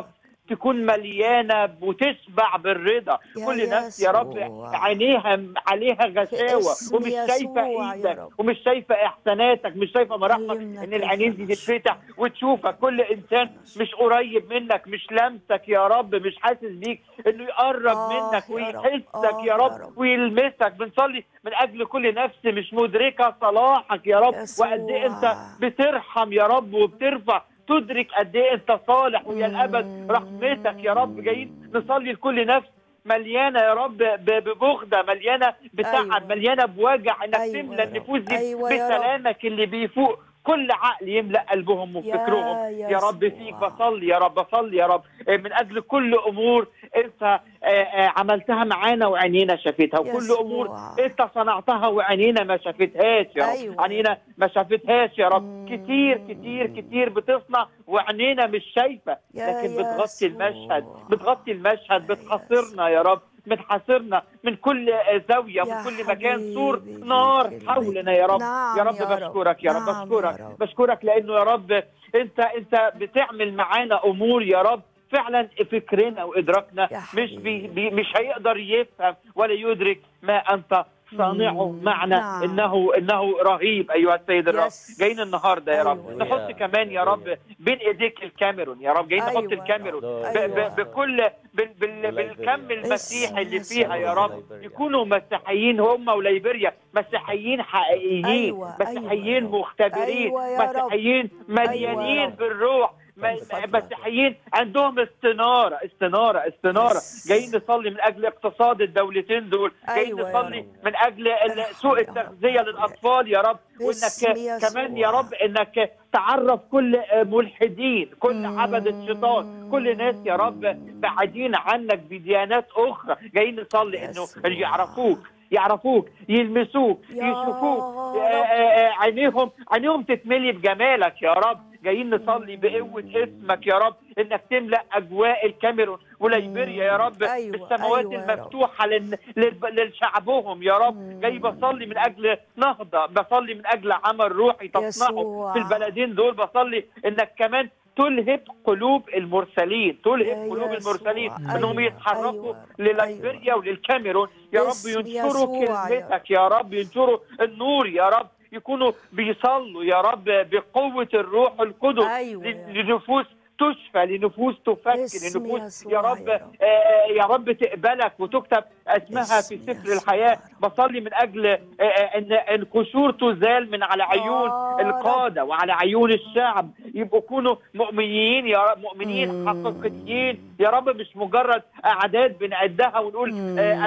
[SPEAKER 6] تكون مليانه وتشبع بالرضا
[SPEAKER 1] يا
[SPEAKER 6] كل نفس يا رب
[SPEAKER 1] يسوع.
[SPEAKER 6] عينيها عليها غشاوه
[SPEAKER 1] اسم
[SPEAKER 6] ومش شايفه
[SPEAKER 1] يسوع يا
[SPEAKER 6] ايدك
[SPEAKER 1] رب.
[SPEAKER 6] ومش شايفه احساناتك مش شايفه مراحمك
[SPEAKER 1] علمنا
[SPEAKER 6] ان
[SPEAKER 1] كيف
[SPEAKER 6] العينين دي
[SPEAKER 1] نشكر.
[SPEAKER 6] تتفتح وتشوفك كل انسان مش قريب منك مش لامسك يا رب مش حاسس بيك انه يقرب
[SPEAKER 1] آه
[SPEAKER 6] منك
[SPEAKER 1] يا رب.
[SPEAKER 6] ويحسك
[SPEAKER 1] آه
[SPEAKER 6] يا
[SPEAKER 1] يا
[SPEAKER 6] رب
[SPEAKER 1] رب.
[SPEAKER 6] ويلمسك بنصلي من اجل كل نفس مش مدركه صلاحك يا رب
[SPEAKER 1] يسوع.
[SPEAKER 6] وقد ايه انت بترحم يا رب وبترفع تدرك قد ايه انت صالح ويا الابد رحمتك يا رب جايين نصلي لكل نفس مليانه يا رب ب- ببغضه مليانه بتعب
[SPEAKER 1] أيوة.
[SPEAKER 6] مليانه بوجع انك
[SPEAKER 1] أيوة
[SPEAKER 6] تملى
[SPEAKER 1] يا رب.
[SPEAKER 6] النفوس دي
[SPEAKER 1] أيوة يا رب.
[SPEAKER 6] بسلامك اللي بيفوق كل عقل يملا قلبهم وفكرهم
[SPEAKER 1] يا
[SPEAKER 6] يا رب
[SPEAKER 1] يسوع.
[SPEAKER 6] فيك بصلي يا رب بصلي يا رب آه، من اجل كل امور انت آه، آه، عملتها معانا وعينينا شافتها وكل
[SPEAKER 1] يسوع.
[SPEAKER 6] امور انت صنعتها وعينينا ما شافتهاش يا رب
[SPEAKER 1] أيوة.
[SPEAKER 6] عينينا ما شافتهاش يا رب
[SPEAKER 1] مم.
[SPEAKER 6] كتير كتير كتير بتصنع وعينينا مش شايفه
[SPEAKER 1] يا
[SPEAKER 6] لكن بتغطي
[SPEAKER 1] يسوع.
[SPEAKER 6] المشهد بتغطي المشهد
[SPEAKER 1] يا
[SPEAKER 6] بتحاصرنا يا رب بتحاصرنا من كل آه، زاويه
[SPEAKER 1] يا
[SPEAKER 6] ومن كل مكان سور
[SPEAKER 1] حبيبي
[SPEAKER 6] نار
[SPEAKER 1] ليك
[SPEAKER 6] حولنا يا رب
[SPEAKER 1] نعم
[SPEAKER 6] يا رب
[SPEAKER 1] يا رب.
[SPEAKER 6] بشكرك يا رب
[SPEAKER 1] نعم
[SPEAKER 6] بشكرك
[SPEAKER 1] يا رب.
[SPEAKER 6] بشكرك لانه يا رب انت انت بتعمل معانا امور يا رب فعلا فكرنا وادراكنا
[SPEAKER 1] يا
[SPEAKER 6] مش بي
[SPEAKER 1] حبيبي.
[SPEAKER 6] بي مش هيقدر يفهم ولا يدرك ما انت صانعه
[SPEAKER 1] مم.
[SPEAKER 6] معنا
[SPEAKER 1] نعم.
[SPEAKER 6] انه انه رهيب ايها السيد الرب
[SPEAKER 1] يس.
[SPEAKER 6] جايين النهارده يا رب
[SPEAKER 1] أيوة.
[SPEAKER 6] نحط كمان يا رب بين ايديك الكاميرون يا رب جايين
[SPEAKER 1] أيوة
[SPEAKER 6] نحط
[SPEAKER 1] يا
[SPEAKER 6] الكاميرون
[SPEAKER 2] رب.
[SPEAKER 6] ب-
[SPEAKER 1] أيوة.
[SPEAKER 6] ب- بكل بال بال بالكم المسيحي اللي
[SPEAKER 1] اسم
[SPEAKER 6] فيها يا
[SPEAKER 1] يسوع.
[SPEAKER 6] رب يكونوا مسيحيين هم وليبيريا مسيحيين حقيقيين
[SPEAKER 1] أيوة،
[SPEAKER 6] مسيحيين
[SPEAKER 1] أيوة.
[SPEAKER 6] مختبرين
[SPEAKER 1] أيوة يا رب.
[SPEAKER 6] مسيحيين مليانين
[SPEAKER 1] أيوة يا رب.
[SPEAKER 6] بالروح م-
[SPEAKER 1] من فضلك.
[SPEAKER 6] مسيحيين عندهم استناره استناره استناره
[SPEAKER 1] يس.
[SPEAKER 6] جايين نصلي من اجل اقتصاد الدولتين دول جايين
[SPEAKER 1] أيوة يا
[SPEAKER 6] نصلي
[SPEAKER 1] رب.
[SPEAKER 6] من اجل ال-
[SPEAKER 1] ارحم
[SPEAKER 6] سوء
[SPEAKER 1] يا رب.
[SPEAKER 6] التغذيه للاطفال يا رب
[SPEAKER 1] باسم
[SPEAKER 6] وانك
[SPEAKER 1] يسوع.
[SPEAKER 6] كمان يا رب انك تعرف كل ملحدين كل
[SPEAKER 1] مم.
[SPEAKER 6] عبد الشيطان كل ناس يا رب بعيدين عنك بديانات اخرى جايين نصلي انه
[SPEAKER 1] يسوع.
[SPEAKER 6] يعرفوك يعرفوك يلمسوك
[SPEAKER 1] يا
[SPEAKER 6] يشوفوك
[SPEAKER 1] رب.
[SPEAKER 6] آه، آه، آه، عينيهم عينيهم تتملي بجمالك يا رب جايين نصلي بقوة اسمك يا رب انك تملأ اجواء الكاميرون وليبيريا يا رب
[SPEAKER 1] أيوة،
[SPEAKER 6] بالسماوات
[SPEAKER 1] أيوة يا رب.
[SPEAKER 6] المفتوحة لل- لل- للشعبهم يا رب جاي بصلي من اجل نهضة بصلي من اجل عمل روحي تصنعه
[SPEAKER 1] يسوع.
[SPEAKER 6] في البلدين دول بصلي انك كمان تلهب قلوب المرسلين تلهب
[SPEAKER 1] يا
[SPEAKER 6] قلوب
[SPEAKER 1] يسوع.
[SPEAKER 6] المرسلين
[SPEAKER 1] أيوة،
[SPEAKER 6] انهم يتحركوا
[SPEAKER 1] أيوة،
[SPEAKER 6] لليبيريا وللكاميرون يا رب
[SPEAKER 1] باسم
[SPEAKER 6] ينشروا
[SPEAKER 1] يسوع يا
[SPEAKER 6] كلمتك يا رب ينشروا النور يا رب يكونوا بيصلوا يا رب بقوة الروح القدس
[SPEAKER 1] أيوة يا
[SPEAKER 6] ل- لنفوس تشفى لنفوس تفك
[SPEAKER 1] باسم
[SPEAKER 6] لنفوس
[SPEAKER 1] يسوع
[SPEAKER 6] يا رب
[SPEAKER 1] يا رب.
[SPEAKER 6] آه، يا رب تقبلك وتكتب اسمها في
[SPEAKER 1] باسم
[SPEAKER 6] سفر
[SPEAKER 1] يسوع.
[SPEAKER 6] الحياة بصلي من أجل آه، آه، أن أن قشور تزال من على عيون
[SPEAKER 1] يا رب.
[SPEAKER 6] القادة وعلى عيون الشعب يبقوا يكونوا مؤمنين يا رب مؤمنين
[SPEAKER 1] مم.
[SPEAKER 6] حقيقيين يا رب مش مجرد أعداد بنعدها ونقول آه،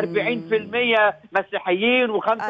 [SPEAKER 6] 40% مسيحيين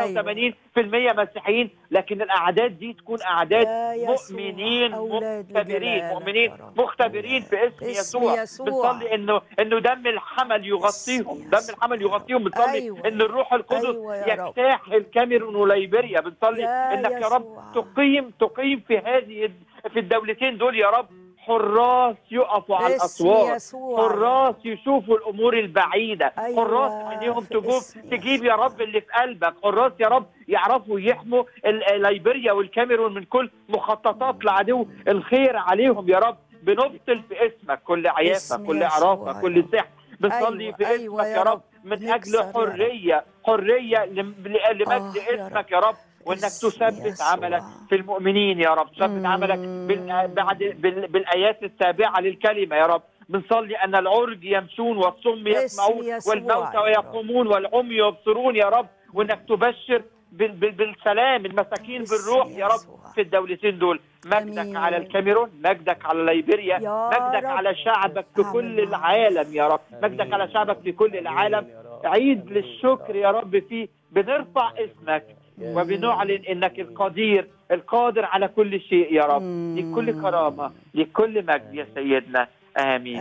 [SPEAKER 6] و85% مسيحيين لكن الأعداد دي تكون أعداد
[SPEAKER 1] يا يسوع.
[SPEAKER 6] مؤمنين
[SPEAKER 1] أولاد
[SPEAKER 6] مختبرين
[SPEAKER 1] لجلالك
[SPEAKER 6] مؤمنين
[SPEAKER 1] يا رب.
[SPEAKER 6] مختبرين في اسم
[SPEAKER 1] باسم
[SPEAKER 6] يسوع
[SPEAKER 1] يسوع.
[SPEAKER 6] بنصلي انه انه دم الحمل يغطيهم
[SPEAKER 1] باسم
[SPEAKER 6] دم
[SPEAKER 1] يسوع.
[SPEAKER 6] الحمل يغطيهم بنصلي
[SPEAKER 1] أيوة.
[SPEAKER 6] ان الروح القدس
[SPEAKER 1] أيوة يا رب.
[SPEAKER 6] يجتاح الكاميرون وليبيريا بنصلي
[SPEAKER 1] يا
[SPEAKER 6] انك يا رب
[SPEAKER 1] يسوع.
[SPEAKER 6] تقيم تقيم في هذه في الدولتين دول يا رب حراس يقفوا على
[SPEAKER 1] باسم
[SPEAKER 6] الاسوار
[SPEAKER 1] يسوع.
[SPEAKER 6] حراس يشوفوا الامور البعيده
[SPEAKER 1] أيوة،
[SPEAKER 6] حراس عينيهم
[SPEAKER 1] في
[SPEAKER 6] تجوب
[SPEAKER 1] اسم
[SPEAKER 6] تجيب
[SPEAKER 1] يسوع.
[SPEAKER 6] يا رب اللي في قلبك حراس يا رب يعرفوا يحموا ال- ليبيريا والكاميرون من كل مخططات العدو الخير عليهم يا رب بنبطل في اسمك كل عيافه
[SPEAKER 1] اسم
[SPEAKER 6] كل
[SPEAKER 1] يسوع
[SPEAKER 6] عرافه
[SPEAKER 1] يا
[SPEAKER 6] كل
[SPEAKER 1] رب.
[SPEAKER 6] سحر بنصلي
[SPEAKER 1] أيوة،
[SPEAKER 6] في
[SPEAKER 1] أيوة
[SPEAKER 6] اسمك
[SPEAKER 1] يا
[SPEAKER 6] يا
[SPEAKER 1] رب.
[SPEAKER 6] رب من
[SPEAKER 1] نكسر
[SPEAKER 6] اجل
[SPEAKER 1] يا رب.
[SPEAKER 6] حريه حريه لم- لمجد
[SPEAKER 1] آه يا
[SPEAKER 6] اسمك
[SPEAKER 1] رب.
[SPEAKER 6] يا رب وانك
[SPEAKER 1] اسم
[SPEAKER 6] تثبت
[SPEAKER 1] يسوع.
[SPEAKER 6] عملك في المؤمنين يا رب تثبت عملك بال- بعد بال- بالايات التابعه للكلمه يا رب بنصلي ان العرج يمشون والصم
[SPEAKER 1] باسم
[SPEAKER 6] يسمعون
[SPEAKER 1] يسوع
[SPEAKER 6] والموتى
[SPEAKER 1] يا رب.
[SPEAKER 6] ويقومون والعمي يبصرون يا رب وانك تبشر بال- بال- بالسلام المساكين
[SPEAKER 1] باسم
[SPEAKER 6] بالروح يا رب
[SPEAKER 1] يسوع.
[SPEAKER 6] في الدولتين دول مجدك
[SPEAKER 1] أمين.
[SPEAKER 6] على الكاميرون مجدك على ليبيريا
[SPEAKER 1] يا
[SPEAKER 6] مجدك
[SPEAKER 1] رب.
[SPEAKER 6] على شعبك في كل
[SPEAKER 1] أعمل
[SPEAKER 6] العالم يا رب مجدك على شعبك في كل العالم عيد للشكر يا رب فيه بنرفع اسمك وبنعلن انك القدير القادر على كل شيء يا رب لكل كرامه لكل مجد يا سيدنا امين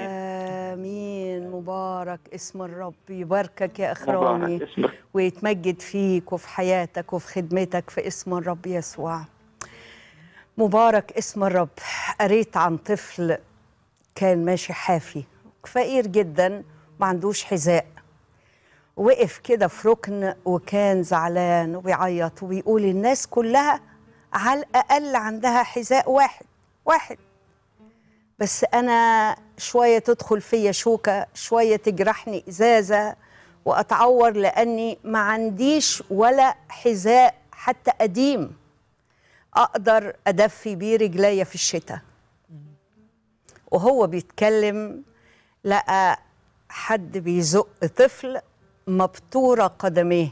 [SPEAKER 1] آمين مبارك اسم الرب يباركك يا أخراني
[SPEAKER 6] مبارك اسمك
[SPEAKER 1] ويتمجد فيك وفي حياتك وفي خدمتك في اسم الرب يسوع مبارك اسم الرب قريت عن طفل كان ماشي حافي فقير جدا ما عندوش حذاء وقف كده في ركن وكان زعلان وبيعيط وبيقول الناس كلها على الأقل عندها حذاء واحد واحد بس انا شويه تدخل فيا شوكه شويه تجرحني ازازه واتعور لاني ما عنديش ولا حذاء حتى قديم اقدر ادفي بيه رجليا في الشتاء وهو بيتكلم لقى حد بيزق طفل مبتوره قدميه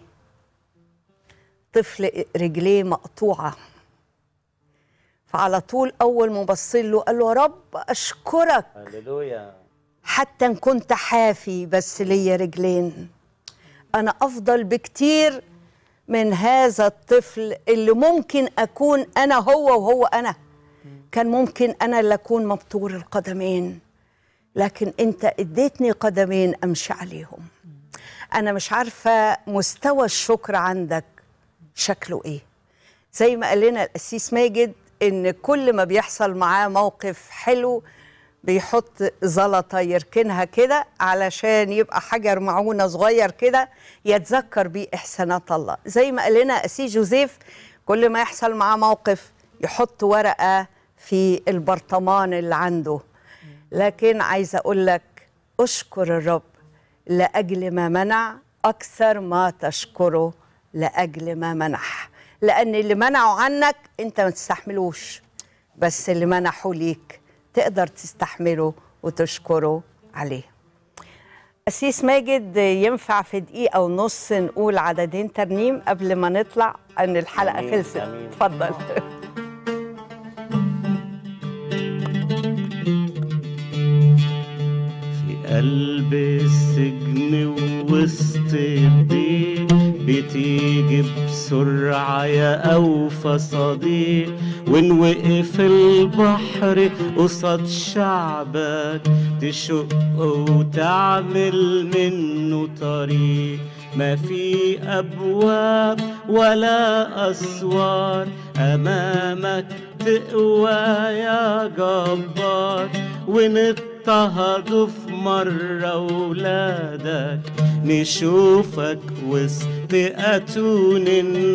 [SPEAKER 1] طفل رجليه مقطوعه فعلى طول اول ما بص له قال له يا رب اشكرك
[SPEAKER 2] هللويا
[SPEAKER 1] حتى ان كنت حافي بس ليا رجلين انا افضل بكتير من هذا الطفل اللي ممكن اكون انا هو وهو انا كان ممكن انا اللي اكون مبتور القدمين لكن انت اديتني قدمين امشي عليهم انا مش عارفه مستوى الشكر عندك شكله ايه زي ما قال لنا القسيس ماجد ان كل ما بيحصل معاه موقف حلو بيحط زلطه يركنها كده علشان يبقى حجر معونه صغير كده يتذكر بيه احسانات الله زي ما قال لنا قسيس جوزيف كل ما يحصل معاه موقف يحط ورقه في البرطمان اللي عنده لكن عايزه اقول لك اشكر الرب لاجل ما منع اكثر ما تشكره لاجل ما منح لان اللي منعوا عنك انت ما تستحملوش بس اللي منحوا ليك تقدر تستحمله وتشكره عليه أسيس ماجد ينفع في دقيقة ونص نقول عددين ترنيم قبل ما نطلع أن الحلقة
[SPEAKER 2] أمين،
[SPEAKER 1] خلصت
[SPEAKER 2] أمين.
[SPEAKER 1] اتفضل
[SPEAKER 3] في قلب السجن ووسط الضيق بتيجي بسرعة يا أوفى صديق وإن وقف البحر قصاد شعبك تشق وتعمل منه طريق ما في أبواب ولا أسوار أمامك تقوى يا جبار ونضطهدوا في مرة ولادك نشوفك وسط أتون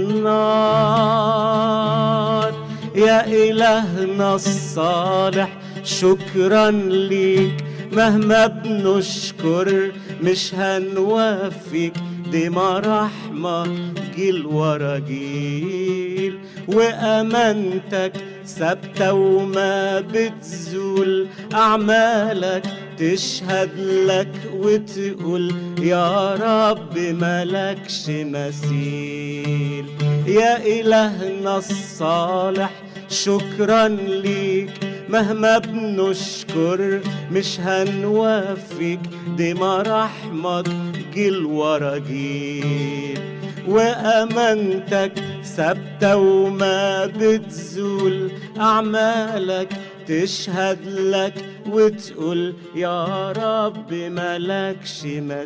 [SPEAKER 3] النار يا إلهنا الصالح شكرا ليك مهما بنشكر مش هنوفيك دي مراحمة جيل ورا جيل وأمانتك ثابتة وما بتزول أعمالك تشهد لك وتقول يا رب ملكش مثيل يا إلهنا الصالح شكرا ليك مهما بنشكر مش هنوفيك دي مراحمك جيل ورا جيل وأمانتك ثابتة وما بتزول أعمالك تشهد لك وتقول يا رب ملكش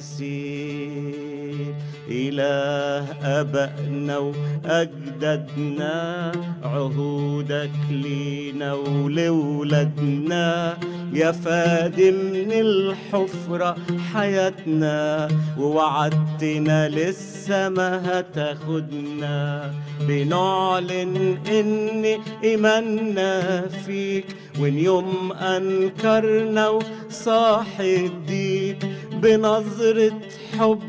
[SPEAKER 3] مثيل إله أبائنا وأجدادنا عهودك لينا ولولادنا يا فادي من الحفرة حياتنا ووعدتنا لسه ما هتاخدنا بنعلن إن إيماننا فيك وإن يوم أنكرنا وصاح الديك بنظرة حب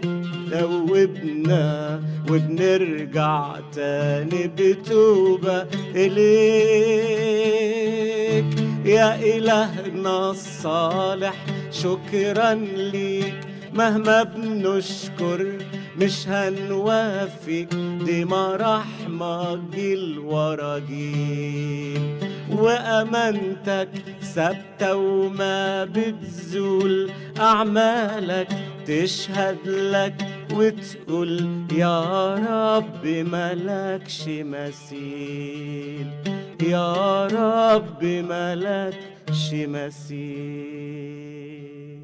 [SPEAKER 3] دوبنا وبنرجع تاني بتوبة إليك يا إلهنا الصالح شكرا ليك مهما بنشكر مش هنوفيك دي مراحمك جيل ورا جيل وأمانتك ثابتة وما بتزول أعمالك تشهد لك وتقول يا رب ملكش مثيل يا رب ملكش مثيل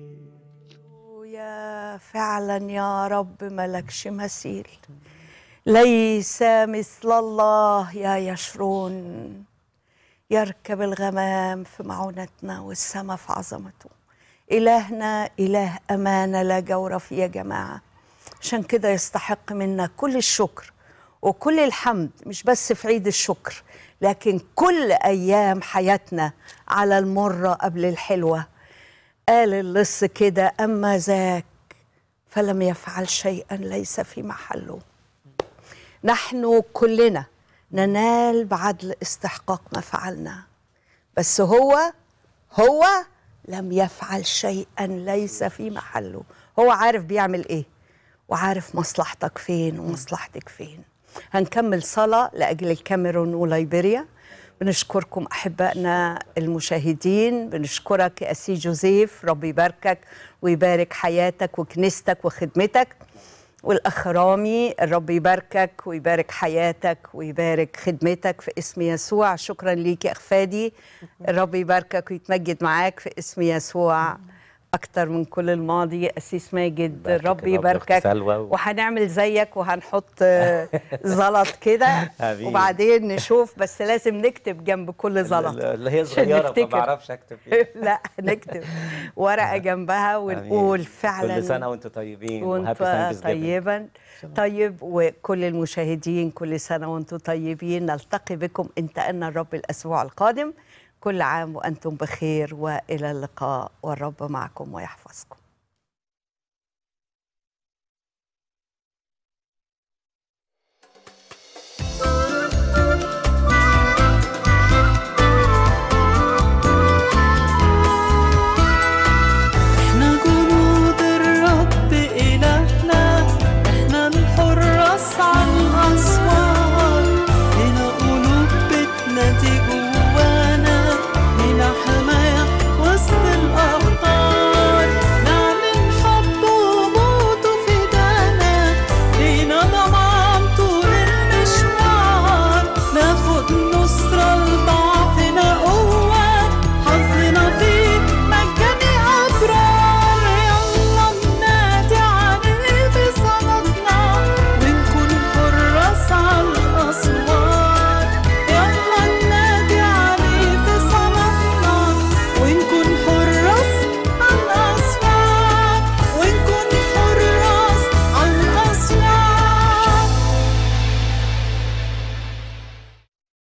[SPEAKER 1] يا فعلا يا رب ملكش مثيل ليس مثل الله يا يشرون يركب الغمام في معونتنا والسماء في عظمته إلهنا إله أمانة لا جور فيه يا جماعة عشان كده يستحق منا كل الشكر وكل الحمد مش بس في عيد الشكر لكن كل ايام حياتنا على المره قبل الحلوه قال اللص كده اما ذاك فلم يفعل شيئا ليس في محله نحن كلنا ننال بعدل استحقاق ما فعلنا بس هو هو لم يفعل شيئا ليس في محله هو عارف بيعمل ايه وعارف مصلحتك فين ومصلحتك فين هنكمل صلاة لأجل الكاميرون وليبيريا بنشكركم أحبائنا المشاهدين بنشكرك يا أسي جوزيف ربي يباركك ويبارك حياتك وكنيستك وخدمتك والأخ رامي الرب يباركك ويبارك حياتك ويبارك خدمتك في اسم يسوع شكرا ليك يا أخ فادي الرب يباركك ويتمجد معاك في اسم يسوع أكتر من كل الماضي أسيس ماجد
[SPEAKER 2] يباركك
[SPEAKER 1] الرب
[SPEAKER 2] يا رب يا أخت
[SPEAKER 1] يباركك
[SPEAKER 2] سلوى.
[SPEAKER 1] وهنعمل زيك وهنحط آه، زلط كده
[SPEAKER 2] آمين.
[SPEAKER 1] وبعدين نشوف بس لازم نكتب جنب كل زلط
[SPEAKER 2] اللي هي
[SPEAKER 1] عشان
[SPEAKER 2] صغيره
[SPEAKER 1] نفتكر.
[SPEAKER 2] ما بعرفش اكتب فيها
[SPEAKER 1] لا نكتب ورقة جنبها ونقول
[SPEAKER 2] آمين.
[SPEAKER 1] فعلا
[SPEAKER 2] كل سنه وانتم طيبين وهابي
[SPEAKER 1] وانت
[SPEAKER 2] ثانكس
[SPEAKER 1] طيبا طيب وكل المشاهدين كل سنة وانتم طيبين نلتقي بكم إن تأنى الرب الأسبوع القادم كل عام وأنتم بخير وإلى اللقاء والرب معكم ويحفظكم